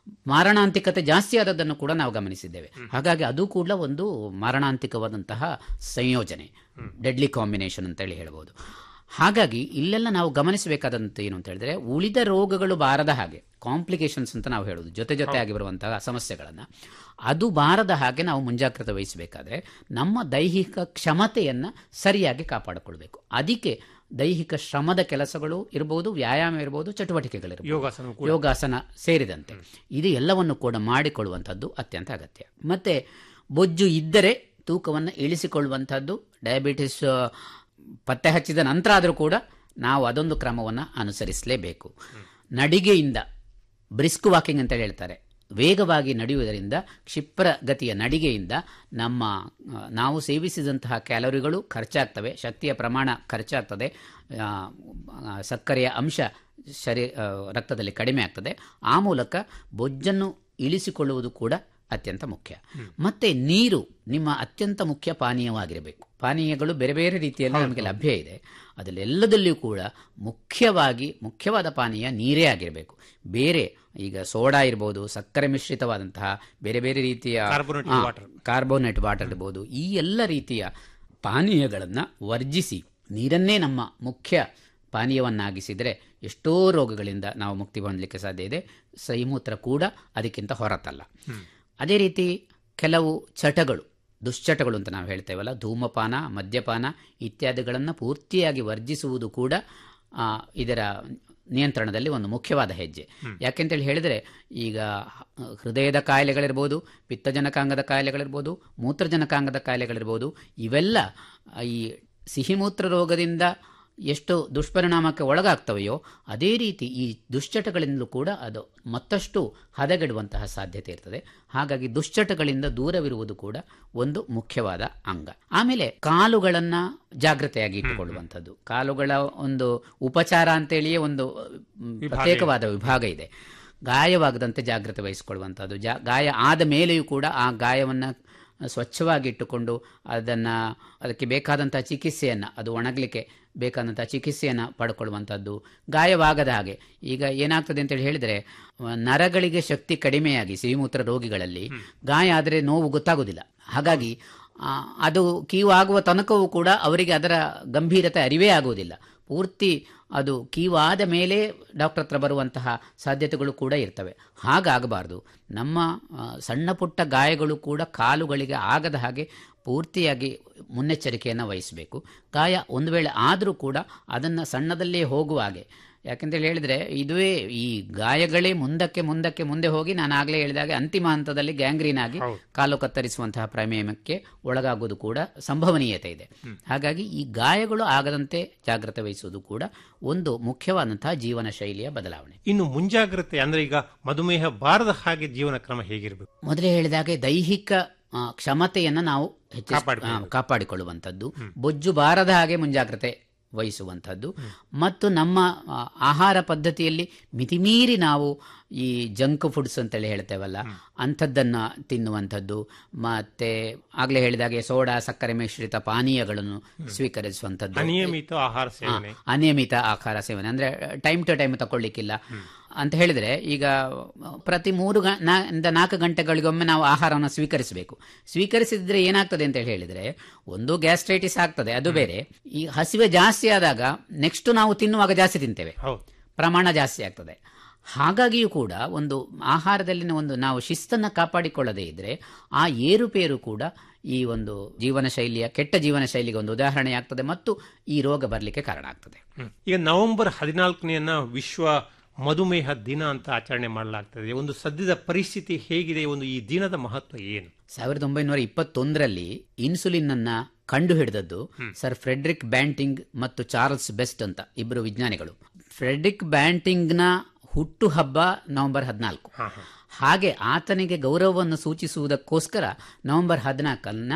ಮಾರಣಾಂತಿಕತೆ ಜಾಸ್ತಿ ಆದದ್ದನ್ನು ಕೂಡ ನಾವು ಗಮನಿಸಿದ್ದೇವೆ ಹಾಗಾಗಿ ಅದು ಕೂಡ ಒಂದು ಮಾರಣಾಂತಿಕವಾದಂತಹ ಸಂಯೋಜನೆ ಡೆಡ್ಲಿ ಕಾಂಬಿನೇಷನ್ ಅಂತೇಳಿ ಹೇಳ್ಬೋದು ಹಾಗಾಗಿ ಇಲ್ಲೆಲ್ಲ ನಾವು ಗಮನಿಸಬೇಕಾದಂತ ಏನು ಅಂತ ಹೇಳಿದ್ರೆ ಉಳಿದ ರೋಗಗಳು ಬಾರದ ಹಾಗೆ ಕಾಂಪ್ಲಿಕೇಶನ್ಸ್ ಅಂತ ನಾವು ಹೇಳೋದು ಜೊತೆ ಜೊತೆಯಾಗಿ ಬರುವಂತಹ ಸಮಸ್ಯೆಗಳನ್ನು ಅದು ಬಾರದ ಹಾಗೆ ನಾವು ಮುಂಜಾಗ್ರತೆ ವಹಿಸಬೇಕಾದ್ರೆ ನಮ್ಮ ದೈಹಿಕ ಕ್ಷಮತೆಯನ್ನು ಸರಿಯಾಗಿ ಕಾಪಾಡಿಕೊಳ್ಬೇಕು ಅದಕ್ಕೆ ದೈಹಿಕ ಶ್ರಮದ ಕೆಲಸಗಳು ಇರಬಹುದು ವ್ಯಾಯಾಮ ಇರಬಹುದು ಚಟುವಟಿಕೆಗಳಿರಬಹುದು ಯೋಗಾಸನ ಕೂಡ ಯೋಗಾಸನ ಸೇರಿದಂತೆ ಇದು ಎಲ್ಲವನ್ನು ಕೂಡ ಮಾಡಿಕೊಳ್ಳುವಂಥದ್ದು ಅತ್ಯಂತ ಅಗತ್ಯ ಮತ್ತೆ ಬೊಜ್ಜು ಇದ್ದರೆ ತೂಕವನ್ನು ಇಳಿಸಿಕೊಳ್ಳುವಂಥದ್ದು ಡಯಾಬಿಟಿಸ್ ಆ, ಪತ್ತೆ ಹಚ್ಚಿದ ನಂತರ ಆದರೂ ಕೂಡ ನಾವು ಅದೊಂದು ಕ್ರಮವನ್ನು ಅನುಸರಿಸಲೇಬೇಕು ನಡಿಗೆಯಿಂದ ಬ್ರಿಸ್ಕ್ ವಾಕಿಂಗ್ ಅಂತ ಹೇಳ್ತಾರೆ ವೇಗವಾಗಿ ನಡೆಯುವುದರಿಂದ ಕ್ಷಿಪ್ರ ಗತಿಯ ನಡಿಗೆಯಿಂದ ನಮ್ಮ ಆ, ನಾವು ಸೇವಿಸಿದಂತಹ ಕ್ಯಾಲೋರಿಗಳು ಖರ್ಚಾಗ್ತವೆ ಶಕ್ತಿಯ ಪ್ರಮಾಣ ಖರ್ಚಾಗ್ತದೆ ಆ, ಆ, ಸಕ್ಕರೆಯ ಅಂಶ ಶರೀ ಆ, ರಕ್ತದಲ್ಲಿ ಕಡಿಮೆ ಆಗ್ತದೆ ಆ ಮೂಲಕ ಬೊಜ್ಜನ್ನು ಇಳಿಸಿಕೊಳ್ಳುವುದು ಕೂಡ ಅತ್ಯಂತ ಮುಖ್ಯ ಮತ್ತೆ ನೀರು ನಿಮ್ಮ ಅತ್ಯಂತ ಮುಖ್ಯ ಪಾನೀಯವಾಗಿರಬೇಕು ಪಾನೀಯಗಳು ಬೇರೆ ಬೇರೆ ರೀತಿಯಲ್ಲಿ ನಮಗೆ ಲಭ್ಯ ಇದೆ ಅದರಲ್ಲೆಲ್ಲದಲ್ಲಿಯೂ ಕೂಡ ಮುಖ್ಯವಾಗಿ ಮುಖ್ಯವಾದ ಪಾನೀಯ ನೀರೇ ಆಗಿರಬೇಕು ಬೇರೆ ಈಗ ಸೋಡಾ ಇರ್ಬೋದು ಸಕ್ಕರೆ ಮಿಶ್ರಿತವಾದಂತಹ ಬೇರೆ ಬೇರೆ ರೀತಿಯ Carbonated ಆ, water. ಕಾರ್ಬೋನೇಟ್ ವಾಟರ್ ಇರ್ಬೋದು ಈ ಎಲ್ಲ ರೀತಿಯ ಪಾನೀಯಗಳನ್ನು ವರ್ಜಿಸಿ ನೀರನ್ನೇ ನಮ್ಮ ಮುಖ್ಯ ಪಾನೀಯವನ್ನಾಗಿಸಿದರೆ ಎಷ್ಟೋ ರೋಗಗಳಿಂದ ನಾವು ಮುಕ್ತಿ ಹೊಂದಲಿಕ್ಕೆ ಸಾಧ್ಯ ಇದೆ ಸೈಮೂತ್ರ ಕೂಡ ಅದಕ್ಕಿಂತ ಹೊರತಲ್ಲ ಅದೇ ರೀತಿ ಕೆಲವು ಚಟಗಳು ದುಶ್ಚಟಗಳು ಅಂತ ನಾವು ಹೇಳ್ತೇವಲ್ಲ ಧೂಮಪಾನ ಮದ್ಯಪಾನ ಇತ್ಯಾದಿಗಳನ್ನು ಪೂರ್ತಿಯಾಗಿ ವರ್ಜಿಸುವುದು ಕೂಡ ಆ, ಇದರ ನಿಯಂತ್ರಣದಲ್ಲಿ ಒಂದು ಮುಖ್ಯವಾದ ಹೆಜ್ಜೆ ಯಾಕೆಂತೇಳಿ ಹೇಳಿದರೆ ಈಗ ಹ- ಹೃದಯದ ಕಾಯಿಲೆಗಳಿರ್ಬೋದು ಪಿತ್ತಜನಕಾಂಗದ ಕಾಯಿಲೆಗಳಿರ್ಬೋದು ಮೂತ್ರಜನಕಾಂಗದ ಕಾಯಿಲೆಗಳಿರ್ಬೋದು ಇವೆಲ್ಲ ಆ, ಈ ಸಿಹಿಮೂತ್ರ ರೋಗದಿಂದ ಎಷ್ಟು ದುಷ್ಪರಿಣಾಮಕ್ಕೆ ಒಳಗಾಗ್ತವೆಯೋ ಅದೇ ರೀತಿ ಈ ದುಶ್ಚಟಗಳಿಂದಲೂ ಕೂಡ ಅದು ಮತ್ತಷ್ಟು ಹದಗೆಡುವಂತಹ ಸಾಧ್ಯತೆ ಇರ್ತದೆ ಹಾಗಾಗಿ ದುಶ್ಚಟಗಳಿಂದ ದೂರವಿರುವುದು ಕೂಡ ಒಂದು ಮುಖ್ಯವಾದ ಅಂಗ ಆಮೇಲೆ ಕಾಲುಗಳನ್ನ ಜಾಗ್ರತೆಯಾಗಿ ಇಟ್ಟುಕೊಳ್ಳುವಂಥದ್ದು ಕಾಲುಗಳ ಒಂದು ಉಪಚಾರ ಅಂತೇಳಿಯೇ ಒಂದು ಮ್, ಪ್ರತ್ಯೇಕವಾದ ವಿಭಾಗ ಇದೆ ಗಾಯವಾಗದಂತೆ ಜಾಗ್ರತೆ ವಹಿಸಿಕೊಳ್ಳುವಂಥದ್ದು ಜಾ ಗಾಯ ಆದ ಮೇಲೆಯೂ ಕೂಡ ಆ ಗಾಯವನ್ನು ಸ್ವಚ್ಛವಾಗಿ ಇಟ್ಟುಕೊಂಡು ಅದನ್ನು ಅದಕ್ಕೆ ಬೇಕಾದಂಥ ಚಿಕಿತ್ಸೆಯನ್ನು ಅದು ಒಣಗಲಿಕ್ಕೆ ಬೇಕಾದಂಥ ಚಿಕಿತ್ಸೆಯನ್ನು ಪಡ್ಕೊಳ್ಳುವಂಥದ್ದು ಗಾಯವಾಗದ ಹಾಗೆ ಈಗ ಏನಾಗ್ತದೆ ಅಂತೇಳಿ ಹೇಳಿದರೆ ಆ, ನರಗಳಿಗೆ ಶಕ್ತಿ ಕಡಿಮೆಯಾಗಿ ಸಿಹಿಮೂತ್ರ ರೋಗಿಗಳಲ್ಲಿ ಗಾಯ ಆದರೆ ನೋವು ಗೊತ್ತಾಗೋದಿಲ್ಲ ಹಾಗಾಗಿ ಆ, ಅದು ಕೀವು ಆಗುವ ತನಕವೂ ಕೂಡ ಅವರಿಗೆ ಅದರ ಗಂಭೀರತೆ ಅರಿವೇ ಆಗುವುದಿಲ್ಲ ಪೂರ್ತಿ ಅದು ಕೀವಾದ ಮೇಲೆ ಡಾಕ್ಟರ್ ಹತ್ರ ಬರುವಂತಹ ಸಾಧ್ಯತೆಗಳು ಕೂಡ ಇರ್ತವೆ ಹಾಗಾಗಬಾರ್ದು ನಮ್ಮ ಆ, ಸಣ್ಣ ಪುಟ್ಟ ಗಾಯಗಳು ಕೂಡ ಕಾಲುಗಳಿಗೆ ಆಗದ ಹಾಗೆ ಪೂರ್ತಿಯಾಗಿ ಮುನ್ನೆಚ್ಚರಿಕೆಯನ್ನು ವಹಿಸಬೇಕು ಗಾಯ ಒಂದು ವೇಳೆ ಆದರೂ ಕೂಡ ಅದನ್ನು ಸಣ್ಣದಲ್ಲೇ ಹೋಗುವ ಹಾಗೆ ಯಾಕೆಂತೇಳಿ ಹೇಳಿದರೆ ಇದುವೇ ಈ ಗಾಯಗಳೇ ಮುಂದಕ್ಕೆ ಮುಂದಕ್ಕೆ ಮುಂದೆ ಹೋಗಿ ನಾನು ಆಗಲೇ ಹೇಳಿದಾಗೆ ಅಂತಿಮ ಹಂತದಲ್ಲಿ ಗ್ಯಾಂಗ್ರೀನ್ ಆಗಿ ಕಾಲು ಕತ್ತರಿಸುವಂತಹ ಪ್ರಮೇಯಕ್ಕೆ ಒಳಗಾಗುವುದು ಕೂಡ ಸಂಭವನೀಯತೆ ಇದೆ ಹಾಗಾಗಿ ಈ ಗಾಯಗಳು ಆಗದಂತೆ ಜಾಗ್ರತೆ ವಹಿಸುವುದು ಕೂಡ ಒಂದು ಮುಖ್ಯವಾದಂತಹ ಜೀವನ ಶೈಲಿಯ ಬದಲಾವಣೆ ಇನ್ನು ಮುಂಜಾಗ್ರತೆ ಅಂದ್ರೆ ಈಗ ಮಧುಮೇಹ ಬಾರದ ಹಾಗೆ ಜೀವನ ಕ್ರಮ ಹೇಗಿರಬೇಕು ಮೊದಲೇ ಹೇಳಿದಾಗೆ ದೈಹಿಕ ಆ, ಕ್ಷಮತೆಯನ್ನು ನಾವು ಹೆಚ್ಚಿಸ್- ಕಾಪಾಡಿಕೊಳ್ಳಬೇಕು. ಆ, ಕಾಪಾಡಿಕೊಳ್ಳುವಂಥದ್ದು ಬೊಜ್ಜು ಬಾರದ ಹಾಗೆ ಮುಂಜಾಗ್ರತೆ ವಹಿಸುವಂಥದ್ದು ಮತ್ತು ನಮ್ಮ ಆ, ಆಹಾರ ಪದ್ಧತಿಯಲ್ಲಿ ಮಿತಿಮೀರಿ ನಾವು ಈ ಜಂಕ್ ಫುಡ್ಸ್ ಅಂತೇಳಿ ಹೇಳ್ತೇವಲ್ಲ ಅಂಥದ್ದನ್ನು ತಿನ್ನುವಂಥದ್ದು ಮತ್ತೆ ಆಗಲೇ ಹೇಳಿದಾಗೆ ಸೋಡಾ ಸಕ್ಕರೆ ಮಿಶ್ರಿತ ಪಾನೀಯಗಳನ್ನು ಸ್ವೀಕರಿಸುವಂಥದ್ದು ಅನಿಯಮಿತ ಆಹಾರ ಸೇವನೆ ಹಾ, ಅನಿಯಮಿತ ಆಹಾರ ಸೇವನೆ ಅಂದ್ರೆ ಟೈಮ್ ಟು ಟೈಮ್ ತಕೊಳ್ಳಿಕ್ಕಿಲ್ಲ ಅಂತ ಹೇಳಿದ್ರೆ ಈಗ ಪ್ರತಿ ಮೂರು ಗ- ನಾ- ಇಂದ ನಾಲ್ಕು ಗಂಟೆಗಳಿಗೊಮ್ಮೆ ನಾವು ಆಹಾರವನ್ನು ಸ್ವೀಕರಿಸಬೇಕು ಸ್ವೀಕರಿಸಿದ್ರೆ ಏನಾಗ್ತದೆ ಅಂತ ಹೇಳಿದ್ರೆ ಒಂದು ಗ್ಯಾಸ್ಟ್ರೈಟಿಸ್ ಆಗ್ತದೆ ಅದು ಬೇರೆ ಈ ಹಸಿವೆ ಜಾಸ್ತಿ ಆದಾಗ ನೆಕ್ಸ್ಟ್ ನಾವು ತಿನ್ನುವಾಗ ಜಾಸ್ತಿ ತಿಂತೇವೆ ಹೌದು ಪ್ರಮಾಣ ಜಾಸ್ತಿ ಆಗ್ತದೆ ಹಾಗಾಗಿಯೂ ಕೂಡ ಒಂದು ಆಹಾರದಲ್ಲಿನ ಒಂದು ನಾವು ಶಿಸ್ತನ್ನು ಕಾಪಾಡಿಕೊಳ್ಳದೇ ಇದ್ರೆ ಆ ಏರುಪೇರು ಕೂಡ ಈ ಒಂದು ಜೀವನ ಶೈಲಿಯ ಕೆಟ್ಟ ಜೀವನ ಶೈಲಿಗೆ ಒಂದು ಉದಾಹರಣೆ ಆಗ್ತದೆ ಮತ್ತು ಈ ರೋಗ ಬರಲಿಕ್ಕೆ ಕಾರಣ ಆಗ್ತದೆ ಹ್ಮ್. ಈಗ ನವೆಂಬರ್ ಹದಿನಾಲ್ಕನೆಯನ್ನ ವಿಶ್ವ ಮಧುಮೇಹ ದಿನ ಅಂತ ಆಚರಣೆ ಮಾಡಲಾಗ್ತದೆ ಒಂದು ಸದ್ಯದ ಪರಿಸ್ಥಿತಿ ಹೇಗಿದೆ ಒಂದು ಈ ದಿನದ ಮಹತ್ವ ಏನು ಸಾವಿರದ ಒಂಬೈನೂರ ಇಪ್ಪತ್ತೊಂದರಲ್ಲಿ ಇನ್ಸುಲಿನ್ ಅನ್ನ ಕಂಡು ಹಿಡಿದದ್ದು ಸರ್ ಫ್ರೆಡ್ರಿಕ್ ಬ್ಯಾಂಟಿಂಗ್ ಮತ್ತು ಚಾರ್ಲ್ಸ್ ಬೆಸ್ಟ್ ಅಂತ ಇಬ್ಬರು ವಿಜ್ಞಾನಿಗಳು ಫ್ರೆಡ್ರಿಕ್ ಬ್ಯಾಂಟಿಂಗ್ನ ಹುಟ್ಟು ಹಬ್ಬ ನವೆಂಬರ್ ಹದಿನಾಲ್ಕು ಹಾಗೆ ಆತನಿಗೆ ಗೌರವವನ್ನು ಸೂಚಿಸುವುದಕ್ಕೋಸ್ಕರ ನವೆಂಬರ್ ಹದಿನಾಲ್ಕನ್ನ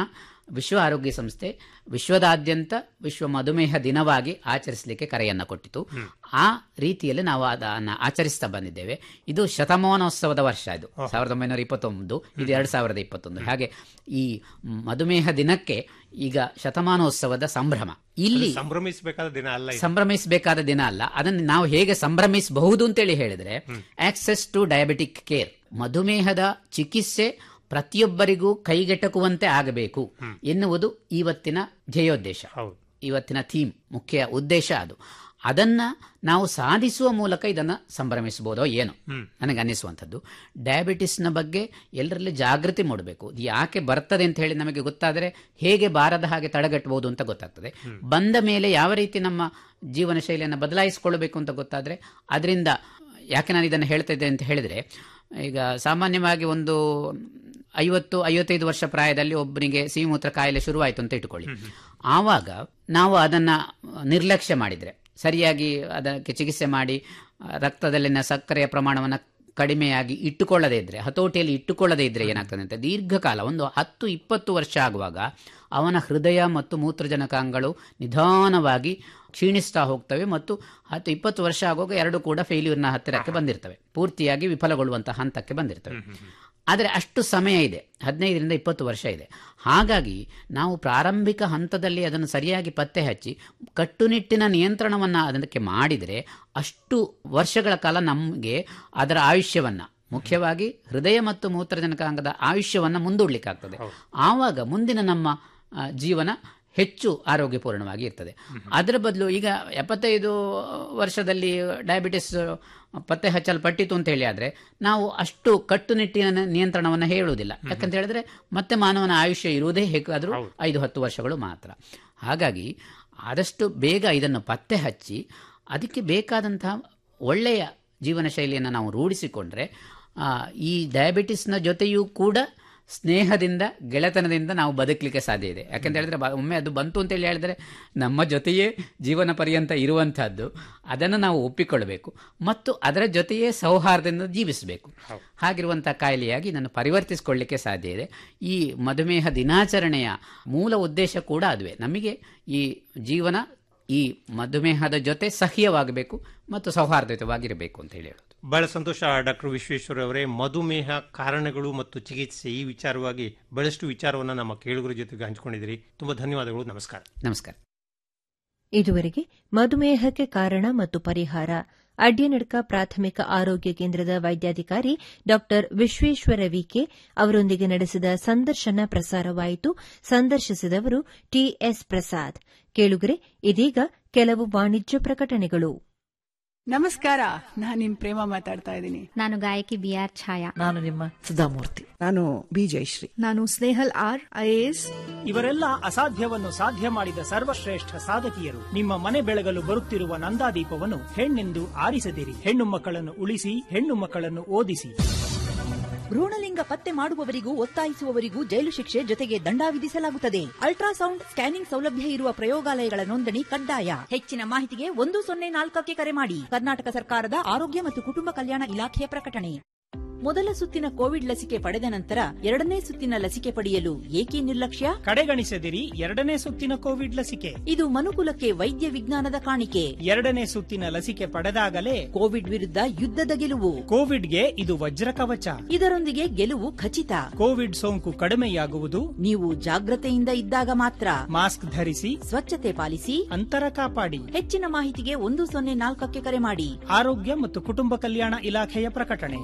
ವಿಶ್ವ ಆರೋಗ್ಯ ಸಂಸ್ಥೆ ವಿಶ್ವದಾದ್ಯಂತ ವಿಶ್ವ ಮಧುಮೇಹ ದಿನವಾಗಿ ಆಚರಿಸಲಿಕ್ಕೆ ಕರೆಯನ್ನು ಕೊಟ್ಟಿತು ಆ ರೀತಿಯಲ್ಲಿ ನಾವು ಅದನ್ನು ಆಚರಿಸ್ತಾ ಬಂದಿದ್ದೇವೆ ಇದು ಶತಮಾನೋತ್ಸವದ ವರ್ಷ ಇದು ಸಾವಿರದ ಒಂಬೈನೂರ ಇಪ್ಪತ್ತೊಂದು ಇದು ಎರಡ್ ಸಾವಿರದ ಇಪ್ಪತ್ತೊಂದು ಹಾಗೆ ಈ ಮಧುಮೇಹ ದಿನಕ್ಕೆ ಈಗ ಶತಮಾನೋತ್ಸವದ ಸಂಭ್ರಮ ಇಲ್ಲಿ ಸಂಭ್ರಮಿಸಬೇಕಾದ ದಿನ ಅಲ್ಲ ಇದು. ಸಂಭ್ರಮಿಸಬೇಕಾದ ದಿನ ಅಲ್ಲ ಅದನ್ನು ನಾವು ಹೇಗೆ ಸಂಭ್ರಮಿಸಬಹುದು ಅಂತೇಳಿ ಹೇಳಿದ್ರೆ ಆಕ್ಸೆಸ್ ಟು ಡಯಾಬಿಟಿಕ್ ಕೇರ್ ಮಧುಮೇಹದ ಚಿಕಿತ್ಸೆ ಪ್ರತಿಯೊಬ್ಬರಿಗೂ ಕೈಗೆಟಕುವಂತೆ ಆಗಬೇಕು ಎನ್ನುವುದು ಇವತ್ತಿನ ಧ್ಯೇಯೋದ್ದೇಶ ಹೌದು ಇವತ್ತಿನ ಥೀಮ್ ಮುಖ್ಯ ಉದ್ದೇಶ ಅದು ಅದನ್ನ ನಾವು ಸಾಧಿಸುವ ಮೂಲಕ ಇದನ್ನ ಸಂಭ್ರಮಿಸಬಹುದೋ ಏನು ನನಗೆ ಅನ್ನಿಸುವಂಥದ್ದು ಡಯಾಬಿಟಿಸ್ನ ಬಗ್ಗೆ ಎಲ್ಲರಲ್ಲಿ ಜಾಗೃತಿ ಮೂಡಬೇಕು ಇದು ಯಾಕೆ ಬರ್ತದೆ ಅಂತ ಹೇಳಿ ನಮಗೆ ಗೊತ್ತಾದರೆ ಹೇಗೆ ಬಾರದ ಹಾಗೆ ತಡೆಗಟ್ಟಬಹುದು ಅಂತ ಗೊತ್ತಾಗ್ತದೆ ಬಂದ ಮೇಲೆ ಯಾವ ರೀತಿ ನಮ್ಮ ಜೀವನ ಶೈಲಿಯನ್ನು ಬದಲಾಯಿಸಿಕೊಳ್ಳಬೇಕು ಅಂತ ಗೊತ್ತಾದರೆ ಅದರಿಂದ ಯಾಕೆ ನಾನು ಇದನ್ನು ಹೇಳ್ತಾ ಇದ್ದೆ ಅಂತ ಹೇಳಿದ್ರೆ ಈಗ ಸಾಮಾನ್ಯವಾಗಿ ಒಂದು ಐವತ್ತು ಐವತ್ತೈದು ವರ್ಷ ಪ್ರಾಯದಲ್ಲಿ ಒಬ್ಬನಿಗೆ ಸಿಹಿಮೂತ್ರ ಕಾಯಿಲೆ ಶುರುವಾಯಿತು ಅಂತ ಇಟ್ಕೊಳ್ಳಿ ಆವಾಗ ನಾವು ಅದನ್ನ ನಿರ್ಲಕ್ಷ್ಯ ಮಾಡಿದ್ರೆ ಸರಿಯಾಗಿ ಅದಕ್ಕೆ ಚಿಕಿತ್ಸೆ ಮಾಡಿ ಆ, ರಕ್ತದಲ್ಲಿನ ಸಕ್ಕರೆಯ ಪ್ರಮಾಣವನ್ನು ಕಡಿಮೆಯಾಗಿ ಇಟ್ಟುಕೊಳ್ಳದೇ ಇದ್ರೆ ಹತೋಟಿಯಲ್ಲಿ ಇಟ್ಟುಕೊಳ್ಳದೇ ಇದ್ರೆ ಏನಾಗ್ತದೆ ಅಂತ ದೀರ್ಘಕಾಲ ಒಂದು ಹತ್ತು ಇಪ್ಪತ್ತು ವರ್ಷ ಆಗುವಾಗ ಅವನ ಹೃದಯ ಮತ್ತು ಮೂತ್ರಜನಕಾಂಗಗಳು ನಿಧಾನವಾಗಿ ಕ್ಷೀಣಿಸ್ತಾ ಹೋಗ್ತವೆ ಮತ್ತು ಹತ್ತು ಇಪ್ಪತ್ತು ವರ್ಷ ಆಗುವಾಗ ಎರಡು ಕೂಡ ಫೇಲ್ಯೂರ್ನ ಹತ್ತಿರಕ್ಕೆ ಬಂದಿರ್ತವೆ ಪೂರ್ತಿಯಾಗಿ ವಿಫಲಗೊಳ್ಳುವಂತಹ ಹಂತಕ್ಕೆ ಬಂದಿರ್ತವೆ ಆದರೆ ಅಷ್ಟು ಸಮಯ ಇದೆ ಹದಿನೈದರಿಂದ ಇಪ್ಪತ್ತು ವರ್ಷ ಇದೆ ಹಾಗಾಗಿ ನಾವು ಪ್ರಾರಂಭಿಕ ಹಂತದಲ್ಲಿ ಅದನ್ನು ಸರಿಯಾಗಿ ಪತ್ತೆ ಹಚ್ಚಿ ಕಟ್ಟುನಿಟ್ಟಿನ ನಿಯಂತ್ರಣವನ್ನು ಅದಕ್ಕೆ ಮಾಡಿದರೆ ಅಷ್ಟು ವರ್ಷಗಳ ಕಾಲ ನಮಗೆ ಅದರ ಆಯುಷ್ಯವನ್ನು ಮುಖ್ಯವಾಗಿ ಹೃದಯ ಮತ್ತು ಮೂತ್ರಜನಕಾಂಗದ ಆಯುಷ್ಯವನ್ನು ಮುಂದೂಡ್ಲಿಕ್ಕಾಗ್ತದೆ ಆವಾಗ ಮುಂದಿನ ನಮ್ಮ ಆ, ಜೀವನ ಹೆಚ್ಚು ಆರೋಗ್ಯಪೂರ್ಣವಾಗಿ ಇರ್ತದೆ ಅದರ ಬದಲು ಈಗ ಎಪ್ಪತ್ತೈದು ವರ್ಷದಲ್ಲಿ ಡಯಾಬಿಟಿಸ್ ಪತ್ತೆ ಹಚ್ಚಲ್ಪಟ್ಟಿತು ಅಂತ ಹೇಳಿ ಆದ್ರೆ ನಾವು ಅಷ್ಟು ಕಟ್ಟುನಿಟ್ಟಿನ ನಿಯಂತ್ರಣವನ್ನು ಹೇಳುವುದಿಲ್ಲ ಯಾಕಂತ ಹೇಳಿದ್ರೆ ಮತ್ತೆ ಮಾನವನ ಆಯುಷ್ಯ ಇರುವುದೇ ಹೇಗಾದರೂ ಐದು ಹತ್ತು ವರ್ಷಗಳು ಮಾತ್ರ ಹಾಗಾಗಿ ಆದಷ್ಟು ಬೇಗ ಇದನ್ನು ಪತ್ತೆ ಹಚ್ಚಿ ಅದಕ್ಕೆ ಬೇಕಾದಂತಹ ಒಳ್ಳೆಯ ಜೀವನ ಶೈಲಿಯನ್ನು ನಾವು ರೂಢಿಸಿಕೊಂಡ್ರೆ ಆ, ಈ ಡಯಾಬಿಟಿಸ್ನ ಜೊತೆಯೂ ಕೂಡ ಸ್ನೇಹದಿಂದ ಗೆಳೆತನದಿಂದ ನಾವು ಬದುಕಲಿಕ್ಕೆ ಸಾಧ್ಯ ಇದೆ ಯಾಕಂತ ಹೇಳಿದ್ರೆ ಬ- ಒಮ್ಮೆ ಅದು ಬಂತು ಅಂತ ಹೇಳಿ ಹೇಳಿದ್ರೆ ನಮ್ಮ ಜೊತೆಯೇ ಜೀವನ ಪರ್ಯಂತ ಇರುವಂತಹದ್ದು ಅದನ್ನು ನಾವು ಒಪ್ಪಿಕೊಳ್ಳಬೇಕು ಮತ್ತು ಅದರ ಜೊತೆಯೇ ಸೌಹಾರ್ದದಿಂದ ಜೀವಿಸಬೇಕು ಹಾಗಿರುವಂತಹ ಕಾಯಿಲೆಯಾಗಿ ಇದನ್ನು ಪರಿವರ್ತಿಸಿಕೊಳ್ಳಲಿಕ್ಕೆ ಸಾಧ್ಯ ಇದೆ ಈ ಮಧುಮೇಹ ದಿನಾಚರಣೆಯ ಮೂಲ ಉದ್ದೇಶ ಕೂಡ ಅದುವೇ ನಮಗೆ ಈ ಜೀವನ ಈ ಮಧುಮೇಹದ ಜೊತೆ ಸಹ್ಯವಾಗಬೇಕು ಮತ್ತು ಸೌಹಾರ್ದಯುತವಾಗಿರಬೇಕು ಅಂತ ಹೇಳಿ ಹೇಳೋದು ಬಹಳ ಸಂತೋಷ ಡಾಕ್ಟರ್ ವಿಶ್ವೇಶ್ವರ ಅವರೇ ಮಧುಮೇಹ ಕಾರಣಗಳು ಮತ್ತು ಚಿಕಿತ್ಸೆ ಈ ವಿಚಾರವಾಗಿ ಬಹಳಷ್ಟು ವಿಚಾರವನ್ನು ನಮ್ಮ ಕೇಳುಗರ ಜೊತೆಗೆ ಹಂಚಿಕೊಂಡಿದ್ದೀರಿ ತುಂಬಾ ಧನ್ಯವಾದಗಳು ನಮಸ್ಕಾರ ನಮಸ್ಕಾರ ಇದುವರೆಗೆ ಮಧುಮೇಹಕ್ಕೆ ಕಾರಣ ಮತ್ತು ಪರಿಹಾರ ಅಡ್ಯನಡ್ಕ ಪ್ರಾಥಮಿಕ ಆರೋಗ್ಯ ಕೇಂದ್ರದ ವೈದ್ಯಾಧಿಕಾರಿ ಡಾ ವಿಶ್ವೇಶ್ವರ ವಿಕೆ ಅವರೊಂದಿಗೆ ನಡೆಸಿದ ಸಂದರ್ಶನ ಪ್ರಸಾರವಾಯಿತು ಸಂದರ್ಶಿಸಿದವರು ಟಿಎಸ್ ಪ್ರಸಾದ್ ಕೇಳುಗರೆ ಇದೀಗ ಕೆಲವು ವಾಣಿಜ್ಯ ಪ್ರಕಟಣೆಗಳು ನಮಸ್ಕಾರ ನಾನು ನಿಮ್ ಪ್ರೇಮ ಮಾತಾಡ್ತಾ ಇದ್ದೀನಿ ನಾನು ಗಾಯಕಿ ಬಿ ಆರ್ ಛಾಯಾ ನಾನು ನಿಮ್ಮ ಸುಧಾಮೂರ್ತಿ ನಾನು ಬಿ ಜಯಶ್ರೀ ನಾನು ಸ್ನೇಹಲ್ ಆರ್ ಐಎಎಸ್ ಇವರೆಲ್ಲ ಅಸಾಧ್ಯವನ್ನು ಸಾಧ್ಯ ಮಾಡಿದ ಸರ್ವಶ್ರೇಷ್ಠ ಸಾಧಕಿಯರು ನಿಮ್ಮ ಮನೆ ಬೆಳಗಲು ಬರುತ್ತಿರುವ ನಂದಾದೀಪವನ್ನು ಹೆಣ್ಣೆಂದು ಆರಿಸದಿರಿ ಹೆಣ್ಣು ಮಕ್ಕಳನ್ನು ಉಳಿಸಿ ಹೆಣ್ಣು ಮಕ್ಕಳನ್ನು ಓದಿಸಿ ಭ್ರೂಣಲಿಂಗ ಪತ್ತೆ ಮಾಡುವವರಿಗೂ ಒತ್ತಾಯಿಸುವವರಿಗೂ ಜೈಲು ಶಿಕ್ಷೆ ಜೊತೆಗೆ ದಂಡ ವಿಧಿಸಲಾಗುತ್ತದೆ ಅಲ್ಟ್ರಾಸೌಂಡ್ ಸ್ಕ್ಯಾನಿಂಗ್ ಸೌಲಭ್ಯ ಇರುವ ಪ್ರಯೋಗಾಲಯಗಳ ನೋಂದಣಿ ಕಡ್ಡಾಯ ಹೆಚ್ಚಿನ ಮಾಹಿತಿಗೆ ಒಂದು ಸೊನ್ನೆ ನಾಲ್ಕಕ್ಕೆ ಕರೆ ಮಾಡಿ ಕರ್ನಾಟಕ ಸರ್ಕಾರದ ಆರೋಗ್ಯ ಮತ್ತು ಕುಟುಂಬ ಕಲ್ಯಾಣ ಇಲಾಖೆಯ ಪ್ರಕಟಣೆ ಮೊದಲ ಸುತ್ತಿನ ಕೋವಿಡ್ ಲಸಿಕೆ ಪಡೆದ ನಂತರ ಎರಡನೇ ಸುತ್ತಿನ ಲಸಿಕೆ ಪಡೆಯಲು ಏಕೆ ನಿರ್ಲಕ್ಷ್ಯ ಕಡೆಗಣಿಸದಿರಿ ಎರಡನೇ ಸುತ್ತಿನ ಕೋವಿಡ್ ಲಸಿಕೆ ಇದು ಮನುಕುಲಕ್ಕೆ ವೈದ್ಯ ವಿಜ್ಞಾನದ ಕಾಣಿಕೆ ಎರಡನೇ ಸುತ್ತಿನ ಲಸಿಕೆ ಪಡೆದಾಗಲೇ ಕೋವಿಡ್ ವಿರುದ್ಧ ಯುದ್ಧದ ಗೆಲುವು ಕೋವಿಡ್ಗೆ ಇದು ವಜ್ರ ಕವಚ ಇದರೊಂದಿಗೆ ಗೆಲುವು ಖಚಿತ ಕೋವಿಡ್ ಸೋಂಕು ಕಡಿಮೆಯಾಗುವುದು ನೀವು ಜಾಗ್ರತೆಯಿಂದ ಇದ್ದಾಗ ಮಾತ್ರ ಮಾಸ್ಕ್ ಧರಿಸಿ ಸ್ವಚ್ಛತೆ ಪಾಲಿಸಿ ಅಂತರ ಕಾಪಾಡಿ ಹೆಚ್ಚಿನ ಮಾಹಿತಿಗೆ ಒಂದು ಸೊನ್ನೆ ನಾಲ್ಕಕ್ಕೆ ಕರೆ ಮಾಡಿ ಆರೋಗ್ಯ ಮತ್ತು ಕುಟುಂಬ ಕಲ್ಯಾಣ ಇಲಾಖೆಯ ಪ್ರಕಟಣೆ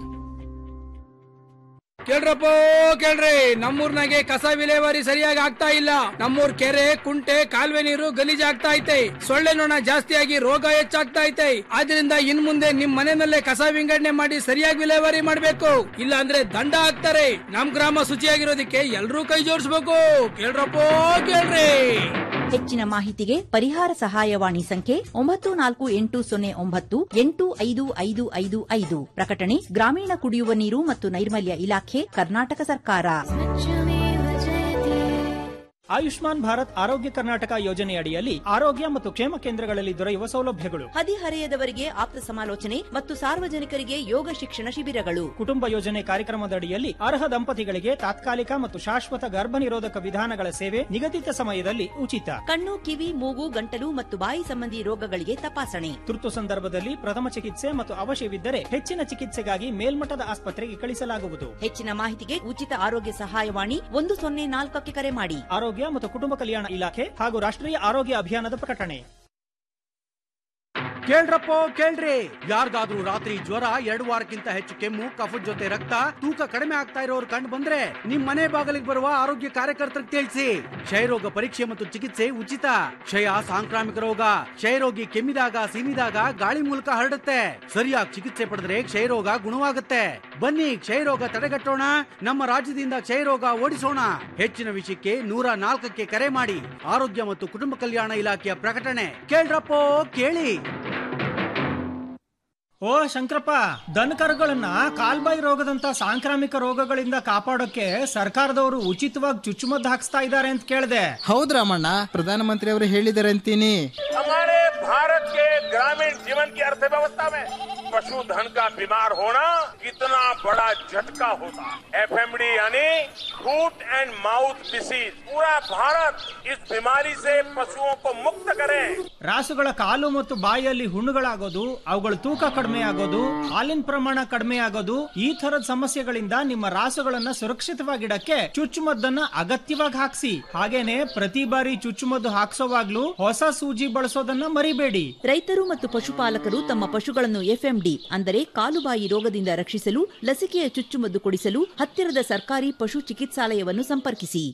ಕೇಳ್ರಪ್ಪ ಕೇಳ್ರಿ ನಮ್ಮೂರ್ನಾಗೆ ಕಸ ವಿಲೇವಾರಿ ಸರಿಯಾಗಿ ಆಗ್ತಾ ಇಲ್ಲ ನಮ್ಮೂರ್ ಕೆರೆ ಕುಂಟೆ ಕಾಲುವೆ ನೀರು ಗಲೀಜಾಗ್ತಾ ಐತೆ ಸೊಳ್ಳೆ ನೊಣ ಜಾಸ್ತಿಯಾಗಿ ರೋಗ ಹೆಚ್ಚಾಗ್ತಾ ಐತೆ ಆದ್ರಿಂದ ಇನ್ ಮುಂದೆ ನಿಮ್ ಮನೆಯಲ್ಲೇ ಕಸ ವಿಂಗಡಣೆ ಮಾಡಿ ಸರಿಯಾಗಿ ವಿಲೇವಾರಿ ಮಾಡ್ಬೇಕು ಇಲ್ಲ ಅಂದ್ರೆ ದಂಡ ಹಾಕ್ತಾರೆ ನಮ್ ಗ್ರಾಮ ಶುಚಿಯಾಗಿರೋದಕ್ಕೆ ಎಲ್ರೂ ಕೈ ಜೋಡಿಸ್ಬೇಕು ಕೇಳ್ರಪ್ಪ ಕೇಳ್ರಿ ಹೆಚ್ಚಿನ ಮಾಹಿತಿಗೆ ಪರಿಹಾರ ಸಹಾಯವಾಣಿ ಸಂಖ್ಯೆ ಒಂಬತ್ತು ನಾಲ್ಕು ಎಂಟು ಸೊನ್ನೆ ಒಂಬತ್ತು ಎಂಟು ಐದು ಐದು ಐದು ಐದು ಪ್ರಕಟಣೆ ಗ್ರಾಮೀಣ ಕುಡಿಯುವ ನೀರು ಮತ್ತು ನೈರ್ಮಲ್ಯ ಇಲಾಖೆ ಕರ್ನಾಟಕ ಸರ್ಕಾರ ಆಯುಷ್ಮಾನ್ ಭಾರತ್ ಆರೋಗ್ಯ ಕರ್ನಾಟಕ ಯೋಜನೆಯಡಿಯಲ್ಲಿ ಆರೋಗ್ಯ ಮತ್ತು ಕ್ಷೇಮ ಕೇಂದ್ರಗಳಲ್ಲಿ ದೊರೆಯುವ ಸೌಲಭ್ಯಗಳು ಹದಿಹರೆಯದವರಿಗೆ ಆಪ್ತ ಸಮಾಲೋಚನೆ ಮತ್ತು ಸಾರ್ವಜನಿಕರಿಗೆ ಯೋಗ ಶಿಕ್ಷಣ ಶಿಬಿರಗಳು ಕುಟುಂಬ ಯೋಜನೆ ಕಾರ್ಯಕ್ರಮದಡಿಯಲ್ಲಿ ಅರ್ಹ ದಂಪತಿಗಳಿಗೆ ತಾತ್ಕಾಲಿಕ ಮತ್ತು ಶಾಶ್ವತ ಗರ್ಭ ನಿರೋಧಕ ವಿಧಾನಗಳ ಸೇವೆ ನಿಗದಿತ ಸಮಯದಲ್ಲಿ ಉಚಿತ ಕಣ್ಣು ಕಿವಿ ಮೂಗು ಗಂಟಲು ಮತ್ತು ಬಾಯಿ ಸಂಬಂಧಿ ರೋಗಗಳಿಗೆ ತಪಾಸಣೆ ತುರ್ತು ಸಂದರ್ಭದಲ್ಲಿ ಪ್ರಥಮ ಚಿಕಿತ್ಸೆ ಮತ್ತು ಅವಶ್ಯವಿದ್ದರೆ ಹೆಚ್ಚಿನ ಚಿಕಿತ್ಸೆಗಾಗಿ ಮೇಲ್ಮಟ್ಟದ ಆಸ್ಪತ್ರೆಗೆ ಕಳಿಸಲಾಗುವುದು ಹೆಚ್ಚಿನ ಮಾಹಿತಿಗೆ ಉಚಿತ ಆರೋಗ್ಯ ಸಹಾಯವಾಣಿ ಒಂದು ಸೊನ್ನೆ ನಾಲ್ಕಕ್ಕೆ ಕರೆ ಮಾಡಿ ಆರೋಗ್ಯ ಮತ್ತು ಕುಟುಂಬ ಕಲ್ಯಾಣ ಇಲಾಖೆ ಹಾಗೂ ರಾಷ್ಟ್ರೀಯ ಆರೋಗ್ಯ ಅಭಿಯಾನದ ಪ್ರಕಟಣೆ ಕೇಳ್ರಪ್ಪೋ ಕೇಳ್ರಿ ಯಾರಿಗಾದ್ರೂ ರಾತ್ರಿ ಜ್ವರ ಎರಡು ವಾರಕ್ಕಿಂತ ಹೆಚ್ಚು ಕೆಮ್ಮು ಕಫದ ಜೊತೆ ರಕ್ತ ತೂಕ ಕಡಿಮೆ ಆಗ್ತಾ ಇರೋರು ಕಂಡು ಬಂದ್ರೆ ನಿಮ್ ಮನೆ ಬಾಗಿಲಿಗೆ ಬರುವ ಆರೋಗ್ಯ ಕಾರ್ಯಕರ್ತರಿಗೆ ತಿಳಿಸಿ ಕ್ಷಯರೋಗ ಪರೀಕ್ಷೆ ಮತ್ತು ಚಿಕಿತ್ಸೆ ಉಚಿತ ಕ್ಷಯ ಸಾಂಕ್ರಾಮಿಕ ರೋಗ ಕ್ಷಯರೋಗಿ ಕೆಮ್ಮಿದಾಗ ಸೀನಿದಾಗ ಗಾಳಿ ಮೂಲಕ ಹರಡುತ್ತೆ ಸರಿಯಾಗಿ ಚಿಕಿತ್ಸೆ ಪಡೆದ್ರೆ ಕ್ಷಯರೋಗ ಗುಣವಾಗುತ್ತೆ ಬನ್ನಿ ಕ್ಷಯರೋಗ ತಡೆಗಟ್ಟೋಣ ನಮ್ಮ ರಾಜ್ಯದಿಂದ ಕ್ಷಯರೋಗ ಓಡಿಸೋಣ ಹೆಚ್ಚಿನ ವಿಷಯಕ್ಕೆ ನೂರ ನಾಲ್ಕಕ್ಕೆ ಕರೆ ಮಾಡಿ ಆರೋಗ್ಯ ಮತ್ತು ಕುಟುಂಬ ಕಲ್ಯಾಣ ಇಲಾಖೆಯ ಪ್ರಕಟಣೆ ಕೇಳ್ರಪ್ಪೋ ಕೇಳಿ ಓ ಶಂಕರಪ್ಪ ದನಕರುಗಳನ್ನ ಕಾಲ್ಬಾಯಿ ರೋಗದಂತ ಸಾಂಕ್ರಾಮಿಕ ರೋಗಗಳಿಂದ ಕಾಪಾಡೋಕೆ ಸರ್ಕಾರದವರು ಉಚಿತವಾಗಿ ಚುಚ್ಚುಮದ್ದು ಹಾಕ್ಸ್ತಾ ಇದ್ದಾರೆ ಅಂತ ಕೇಳಿದೆ ಹೌದ್ ರಾಮಣ್ಣ ಪ್ರಧಾನಮಂತ್ರಿ ಅವರು ಹೇಳಿದ್ದಾರೆ ಅಂತೀನಿ हमारे भारत के ग्रामीण जीवन की अर्थव्यवस्था में पशुधन का बीमार होना कितना बड़ा झटका होता एफएमडी यानी फूट एंड माउथ डिसीज पूरा भारत इस बीमारी से पशुओं को मुक्त करे ರಾಸುಗಳ ಕಾಲು ಮತ್ತು ಬಾಯಿಯಲ್ಲಿ ಹುಣ್ಣುಗಳಾಗೋದು ಅವುಗಳ ತೂಕ ಕಡಿಮೆ ಆಗೋದು ಹಾಲಿನ ಪ್ರಮಾಣ ಕಡಿಮೆ ಆಗೋದು ಈ ತರದ ಸಮಸ್ಯೆಗಳಿಂದ ನಿಮ್ಮ ರಾಸುಗಳನ್ನ ಸುರಕ್ಷಿತವಾಗಿಡಕ್ಕೆ ಚುಚ್ಚುಮದ್ದನ್ನ ಅಗತ್ಯವಾಗಿ ಹಾಕ್ಸಿ ಹಾಗೇನೆ ಪ್ರತಿ ಬಾರಿ ಚುಚ್ಚುಮದ್ದು ಹಾಕ್ಸೋವಾಗ್ಲೂ ಹೊಸ ಸೂಜಿ ಬಳಸೋದನ್ನ ಮರಿಬೇಡಿ ರೈತರು ಮತ್ತು ಪಶುಪಾಲಕರು ತಮ್ಮ ಪಶುಗಳನ್ನು ಎಫ್ಎಂಡಿ ಅಂದರೆ ಕಾಲುಬಾಯಿ ರೋಗದಿಂದ ರಕ್ಷಿಸಲು ಲಸಿಕೆಯ ಚುಚ್ಚುಮದ್ದು ಕೊಡಿಸಲು ಹತ್ತಿರದ ಸರ್ಕಾರಿ ಪಶು ಚಿಕಿತ್ಸಾಲಯವನ್ನು ಸಂಪರ್ಕಿಸಿ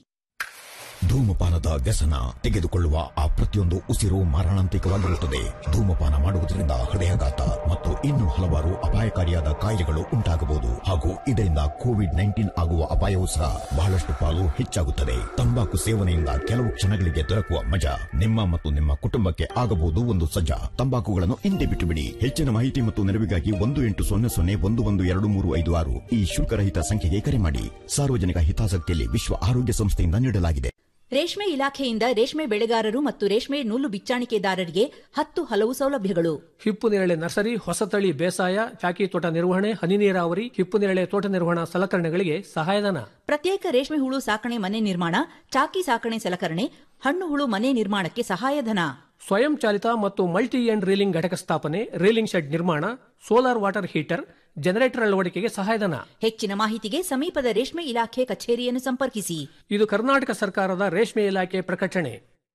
ಧೂಮಪಾನದ ವ್ಯಸನ ತೆಗೆದುಕೊಳ್ಳುವ ಆ ಪ್ರತಿಯೊಂದು ಉಸಿರು ಮಾರಣಾಂತಿಕವಾಗಿರುತ್ತದೆ ಧೂಮಪಾನ ಮಾಡುವುದರಿಂದ ಹೃದಯಾಘಾತ ಮತ್ತು ಇನ್ನು ಹಲವಾರು ಅಪಾಯಕಾರಿಯಾದ ಕಾಯಿಲೆಗಳು ಉಂಟಾಗಬಹುದು ಹಾಗೂ ಇದರಿಂದ ಕೋವಿಡ್ ನೈನ್ಟೀನ್ ಆಗುವ ಅಪಾಯವೂ ಸಹ ಬಹಳಷ್ಟು ಪಾಲು ಹೆಚ್ಚಾಗುತ್ತದೆ ತಂಬಾಕು ಸೇವನೆಯಿಂದ ಕೆಲವು ಕ್ಷಣಗಳಿಗೆ ದೊರಕುವ ಮಜಾ ನಿಮ್ಮ ಮತ್ತು ನಿಮ್ಮ ಕುಟುಂಬಕ್ಕೆ ಆಗಬಹುದು ಒಂದು ಸಜ್ಜಾ ತಂಬಾಕುಗಳನ್ನು ಹಿಂದೆ ಬಿಟ್ಟು ಬಿಡಿ ಹೆಚ್ಚಿನ ಮಾಹಿತಿ ಮತ್ತು ನೆರವಿಗಾಗಿ ಒಂದು ಎಂಟು ಸೊನ್ನೆ ಸೊನ್ನೆ ಒಂದು ಒಂದು ಎರಡು ಮೂರು ಐದು ಆರು ಈ ಶುಲ್ಕರಹಿತ ಸಂಖ್ಯೆಗೆ ಕರೆ ಮಾಡಿ ಸಾರ್ವಜನಿಕ ಹಿತಾಸಕ್ತಿಯಲ್ಲಿ ವಿಶ್ವ ಆರೋಗ್ಯ ಸಂಸ್ಥೆಯಿಂದ ನೀಡಲಾಗಿದೆ ರೇಷ್ಮೆ ಇಲಾಖೆಯಿಂದ ರೇಷ್ಮೆ ಬೆಳೆಗಾರರು ಮತ್ತು ರೇಷ್ಮೆ ನೂಲು ಬಿಚ್ಚಾಣಿಕೆದಾರರಿಗೆ ಹತ್ತು ಹಲವು ಸೌಲಭ್ಯಗಳು ಹಿಪ್ಪು ನೇರಳೆ ನರ್ಸರಿ ಹೊಸತಳಿ ಬೇಸಾಯ ಚಾಕಿ ತೋಟ ನಿರ್ವಹಣೆ ಹನಿ ನೀರಾವರಿ ಹಿಪ್ಪು ನೇರಳೆ ತೋಟ ನಿರ್ವಹಣಾ ಸಲಕರಣೆಗಳಿಗೆ ಸಹಾಯಧನ ಪ್ರತ್ಯೇಕ ರೇಷ್ಮೆ ಹುಳು ಸಾಕಣೆ ಮನೆ ನಿರ್ಮಾಣ ಚಾಕಿ ಸಾಕಣೆ ಸಲಕರಣೆ ಹಣ್ಣು ಹುಳು ಮನೆ ನಿರ್ಮಾಣಕ್ಕೆ ಸಹಾಯಧನ ಸ್ವಯಂ ಚಾಲಿತ ಮತ್ತು ಮಲ್ಟಿ ಎಂಡ್ ರೀಲಿಂಗ್ ಘಟಕ ಸ್ಥಾಪನೆ ರೀಲಿಂಗ್ ಶೆಡ್ ನಿರ್ಮಾಣ ಸೋಲಾರ್ ವಾಟರ್ ಹೀಟರ್ ಜನರೇಟರ್ ಅಳವಡಿಕೆಗೆ ಸಹಾಯಧನ ಹೆಚ್ಚಿನ ಮಾಹಿತಿಗೆ ಸಮೀಪದ ರೇಷ್ಮೆ ಇಲಾಖೆ ಕಚೇರಿಯನ್ನು ಸಂಪರ್ಕಿಸಿ ಇದು ಕರ್ನಾಟಕ ಸರ್ಕಾರದ ರೇಷ್ಮೆ ಇಲಾಖೆ ಪ್ರಕಟಣೆ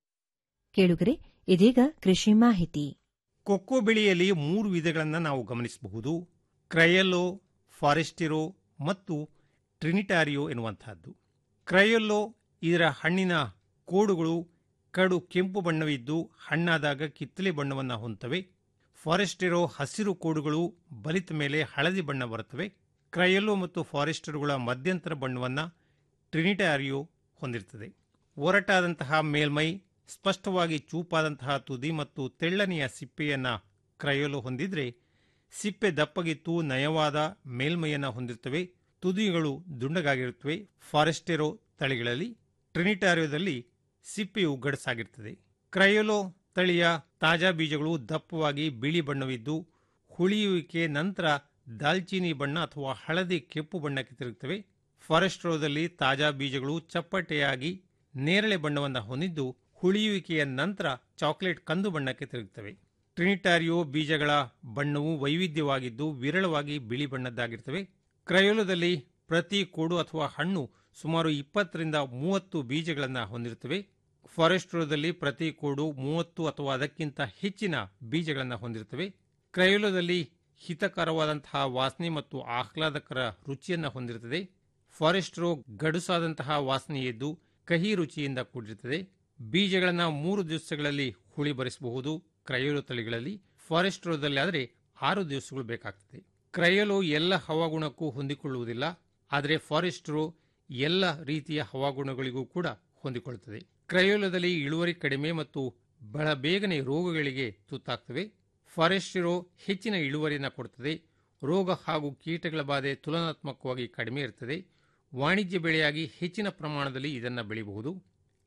ಕೇಳುಗರೆ ಇದೀಗ ಕೃಷಿ ಮಾಹಿತಿ ಕೊಕ್ಕೋ ಬೆಳೆಯಲ್ಲಿ ಮೂರು ವಿಧಗಳನ್ನು ನಾವು ಗಮನಿಸಬಹುದು ಕ್ರಯಲ್ಲೋ ಫಾರೆಸ್ಟಿರೋ ಮತ್ತು ಟ್ರಿನಿಟಾರಿಯೋ ಎನ್ನುವಂತಹದ್ದು ಕ್ರಯಲ್ಲೋ ಇದರ ಹಣ್ಣಿನ ಕೋಡುಗಳು ಕಡು ಕೆಂಪು ಬಣ್ಣವಿದ್ದು ಹಣ್ಣಾದಾಗ ಕಿತ್ತಲೆ ಬಣ್ಣವನ್ನು ಹೊಂದುತ್ತವೆ ಫಾರೆಸ್ಟಿರೋ ಹಸಿರು ಕೋಡುಗಳು ಬಲಿತ ಮೇಲೆ ಹಳದಿ ಬಣ್ಣ ಬರುತ್ತವೆ ಕ್ರಯಲ್ಲೋ ಮತ್ತು ಫಾರೆಸ್ಟರುಗಳ ಮಧ್ಯಂತರ ಬಣ್ಣವನ್ನು ಟ್ರಿನಿಟಾರಿಯೋ ಹೊಂದಿರುತ್ತದೆ ಒರಟಾದಂತಹ ಮೇಲ್ಮೈ ಸ್ಪಷ್ಟವಾಗಿ ಚೂಪಾದಂತಹ ತುದಿ ಮತ್ತು ತೆಳ್ಳನೆಯ ಸಿಪ್ಪೆಯನ್ನು ಕ್ರಯೋಲು ಹೊಂದಿದ್ರೆ ಸಿಪ್ಪೆ ದಪ್ಪಗಿತ್ತು ನಯವಾದ ಮೇಲ್ಮೈಯನ್ನು ಹೊಂದಿರುತ್ತವೆ ತುದಿಗಳು ದುಂಡಗಾಗಿರುತ್ತವೆ ಫಾರೆಸ್ಟೆರೋ ತಳಿಗಳಲ್ಲಿ ಟ್ರಿನಿಟಾರಿಯೋದಲ್ಲಿ ಸಿಪ್ಪೆಯು ಗಡಸಾಗಿರುತ್ತದೆ ಕ್ರಯೋಲೋ ತಳಿಯ ತಾಜಾ ಬೀಜಗಳು ದಪ್ಪವಾಗಿ ಬಿಳಿ ಬಣ್ಣವಿದ್ದು ಹುಳಿಯುವಿಕೆ ನಂತರ ದಾಲ್ಚೀನಿ ಬಣ್ಣ ಅಥವಾ ಹಳದಿ ಕೆಂಪು ಬಣ್ಣಕ್ಕೆ ತಿರುಗುತ್ತವೆ ಫಾರೆಸ್ಟ್ರೋದಲ್ಲಿ ತಾಜಾ ಬೀಜಗಳು ಚಪ್ಪಟೆಯಾಗಿ ನೇರಳೆ ಬಣ್ಣವನ್ನು ಹೊಂದಿದ್ದು ಹುಳಿಯುವಿಕೆಯ ನಂತರ ಚಾಕ್ಲೇಟ್ ಕಂದು ಬಣ್ಣಕ್ಕೆ ತಿರುಗುತ್ತವೆ ಟ್ರಿನಿಟಾರಿಯೋ ಬೀಜಗಳ ಬಣ್ಣವು ವೈವಿಧ್ಯವಾಗಿದ್ದು ವಿರಳವಾಗಿ ಬಿಳಿ ಬಣ್ಣದ್ದಾಗಿರ್ತವೆ ಕ್ರಯೋಲದಲ್ಲಿ ಪ್ರತಿ ಕೋಡು ಅಥವಾ ಹಣ್ಣು ಸುಮಾರು ಇಪ್ಪತ್ತರಿಂದ ಮೂವತ್ತು ಬೀಜಗಳನ್ನು ಹೊಂದಿರುತ್ತವೆ ಫಾರೆಸ್ಟ್ರೋದಲ್ಲಿ ಪ್ರತಿ ಕೋಡು ಮೂವತ್ತು ಅಥವಾ ಅದಕ್ಕಿಂತ ಹೆಚ್ಚಿನ ಬೀಜಗಳನ್ನು ಹೊಂದಿರುತ್ತವೆ ಕ್ರಯೋಲದಲ್ಲಿ ಹಿತಕರವಾದಂತಹ ವಾಸನೆ ಮತ್ತು ಆಹ್ಲಾದಕರ ರುಚಿಯನ್ನು ಹೊಂದಿರುತ್ತದೆ ಫಾರೆಸ್ಟ್ರೋ ಗಡುಸಾದಂತಹ ವಾಸನೆಯಿದ್ದು ಕಹಿ ರುಚಿಯಿಂದ ಕೂಡಿರುತ್ತದೆ ಬೀಜಗಳನ್ನು ಮೂರು ದಿವಸಗಳಲ್ಲಿ ಹುಳಿ ಬರಿಸಬಹುದು ಕ್ರಯೋಲೋ ತಳಿಗಳಲ್ಲಿ ಫಾರೆಸ್ಟ್ರೋದಲ್ಲಿ ಆದರೆ ಆರು ದಿವಸಗಳು ಬೇಕಾಗ್ತದೆ ಕ್ರಯೋಲೋ ಎಲ್ಲ ಹವಾಗುಣಕ್ಕೂ ಹೊಂದಿಕೊಳ್ಳುವುದಿಲ್ಲ ಆದರೆ ಫಾರೆಸ್ಟ್ರೋ ಎಲ್ಲ ರೀತಿಯ ಹವಾಗುಣಗಳಿಗೂ ಕೂಡ ಹೊಂದಿಕೊಳ್ಳುತ್ತದೆ ಕ್ರಯೋಲದಲ್ಲಿ ಇಳುವರಿ ಕಡಿಮೆ ಮತ್ತು ಬಹಳ ಬೇಗನೆ ರೋಗಗಳಿಗೆ ತುತ್ತಾಗ್ತವೆ ಫಾರೆಸ್ಟಿರೋ ಹೆಚ್ಚಿನ ಇಳುವರಿಯನ್ನು ಕೊಡುತ್ತದೆ ರೋಗ ಹಾಗೂ ಕೀಟಗಳ ಬಾಧೆ ತುಲನಾತ್ಮಕವಾಗಿ ಕಡಿಮೆ ಇರುತ್ತದೆ ವಾಣಿಜ್ಯ ಬೆಳೆಯಾಗಿ ಹೆಚ್ಚಿನ ಪ್ರಮಾಣದಲ್ಲಿ ಇದನ್ನು ಬೆಳೆಯಬಹುದು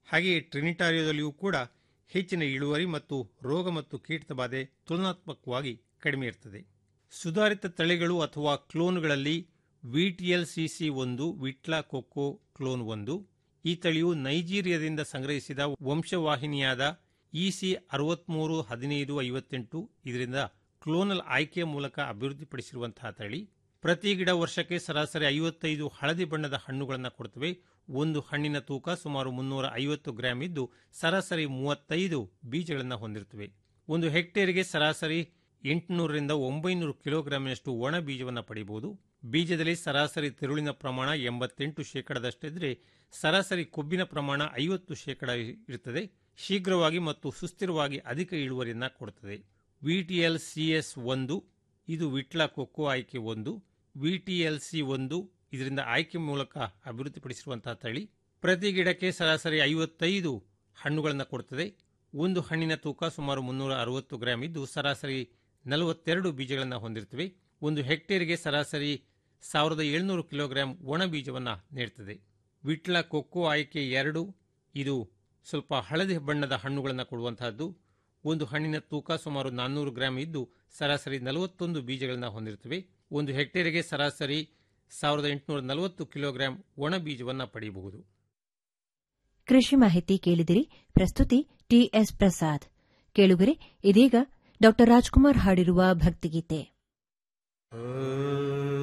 ಹಾಗೆಯೇ ಟ್ರಿನಿಟಾರಿಯೋದಲ್ಲಿಯೂ ಕೂಡ ಹೆಚ್ಚಿನ ಇಳುವರಿ ಮತ್ತು ರೋಗ ಮತ್ತು ಕೀಟದ ಬಾಧೆ ತುಲನಾತ್ಮಕವಾಗಿ ಕಡಿಮೆ ಇರ್ತದೆ ಸುಧಾರಿತ ತಳಿಗಳು ಅಥವಾ ಕ್ಲೋನ್ಗಳಲ್ಲಿ ವಿಟಿಎಲ್ ಸಿಸಿ ಒಂದು ವಿಟ್ಲಾ ಕೊಕ್ಕೋ ಕ್ಲೋನ್ ಒಂದು ಈ ತಳಿಯು ನೈಜೀರಿಯಾದಿಂದ ಸಂಗ್ರಹಿಸಿದ ವಂಶವಾಹಿನಿಯಾದ ಇಸಿ ಅರವತ್ಮೂರು ಹದಿನೈದು ಐವತ್ತೆಂಟು ಇದರಿಂದ ಕ್ಲೋನಲ್ ಆಯ್ಕೆಯ ಮೂಲಕ ಅಭಿವೃದ್ಧಿಪಡಿಸಿರುವಂತಹ ತಳಿ ಪ್ರತಿ ಗಿಡ ವರ್ಷಕ್ಕೆ ಸರಾಸರಿ ಐವತ್ತೈದು ಹಳದಿ ಬಣ್ಣದ ಹಣ್ಣುಗಳನ್ನು ಕೊಡುತ್ತವೆ ಒಂದು ಹಣ್ಣಿನ ತೂಕ ಸುಮಾರು ಮುನ್ನೂರ ಐವತ್ತು ಗ್ರಾಂ ಇದ್ದು ಸರಾಸರಿ ಮೂವತ್ತೈದು ಬೀಜಗಳನ್ನು ಹೊಂದಿರುತ್ತವೆ ಒಂದು ಹೆಕ್ಟೇರ್ಗೆ ಸರಾಸರಿ ಎಂಟುನೂರರಿಂದ ಒಂಬೈನೂರು ಕಿಲೋಗ್ರಾಂನಷ್ಟು ಒಣ ಬೀಜವನ್ನು ಪಡೆಯಬಹುದು ಬೀಜದಲ್ಲಿ ಸರಾಸರಿ ತಿರುಳಿನ ಪ್ರಮಾಣ ಎಂಬತ್ತೆಂಟು ಶೇಕಡದಷ್ಟಿದ್ರೆ ಸರಾಸರಿ ಕೊಬ್ಬಿನ ಪ್ರಮಾಣ ಐವತ್ತು ಶೇಕಡ ಇರುತ್ತದೆ ಶೀಘ್ರವಾಗಿ ಮತ್ತು ಸುಸ್ಥಿರವಾಗಿ ಅಧಿಕ ಇಳುವರಿಯನ್ನು ಕೊಡುತ್ತದೆ ವಿಟಿಎಲ್ ಸಿಎಸ್ ಒಂದು ಇದು ವಿಟ್ಲ ಕೊಕ್ಕೋ ಆಯ್ಕೆ ಒಂದು ವಿಟಿಎಲ್ ಸಿ ಒಂದು ಇದರಿಂದ ಆಯ್ಕೆ ಮೂಲಕ ಅಭಿವೃದ್ಧಿಪಡಿಸಿರುವಂತಹ ತಳಿ ಪ್ರತಿ ಗಿಡಕ್ಕೆ ಸರಾಸರಿ ಐವತ್ತೈದು ಹಣ್ಣುಗಳನ್ನು ಕೊಡುತ್ತದೆ ಒಂದು ಹಣ್ಣಿನ ತೂಕ ಸುಮಾರು ಮುನ್ನೂರ ಅರವತ್ತು ಗ್ರಾಂ ಇದ್ದು ಸರಾಸರಿ ನಲವತ್ತೆರಡು ಬೀಜಗಳನ್ನು ಹೊಂದಿರುತ್ತವೆ ಒಂದು ಹೆಕ್ಟೇರ್ಗೆ ಸರಾಸರಿ ಸಾವಿರದ ಏಳ್ನೂರು ಕಿಲೋಗ್ರಾಂ ಒಣ ಬೀಜವನ್ನು ನೀಡುತ್ತದೆ ವಿಟ್ಲ ಕೊಕ್ಕೋ ಆಯ್ಕೆ ಎರಡು ಇದು ಸ್ವಲ್ಪ ಹಳದಿ ಬಣ್ಣದ ಹಣ್ಣುಗಳನ್ನು ಕೊಡುವಂತಹದ್ದು ಒಂದು ಹಣ್ಣಿನ ತೂಕ ಸುಮಾರು ನಾನ್ನೂರು ಗ್ರಾಂ ಇದ್ದು ಸರಾಸರಿ ನಲವತ್ತೊಂದು ಬೀಜಗಳನ್ನು ಹೊಂದಿರುತ್ತವೆ ಒಂದು ಹೆಕ್ಟೇರಿಗೆ ಸರಾಸರಿ ಸಾವಿರದ ಎಂಟುನೂರ ನಲವತ್ತು ಕಿಲೋಗ್ರಾಂ ಒಣ ಬೀಜವನ್ನು ಪಡೆಯಬಹುದು ಕೃಷಿ ಮಾಹಿತಿ ಕೇಳಿದಿರಿ ಪ್ರಸ್ತುತಿ ಟಿಎಸ್ ಪ್ರಸಾದ್ ಕೇಳುಗರೆ ಇದೀಗ ಡಾ ರಾಜ್ಕುಮಾರ್ ಹಾಡಿರುವ ಭಕ್ತಿಗೀತೆ ಆ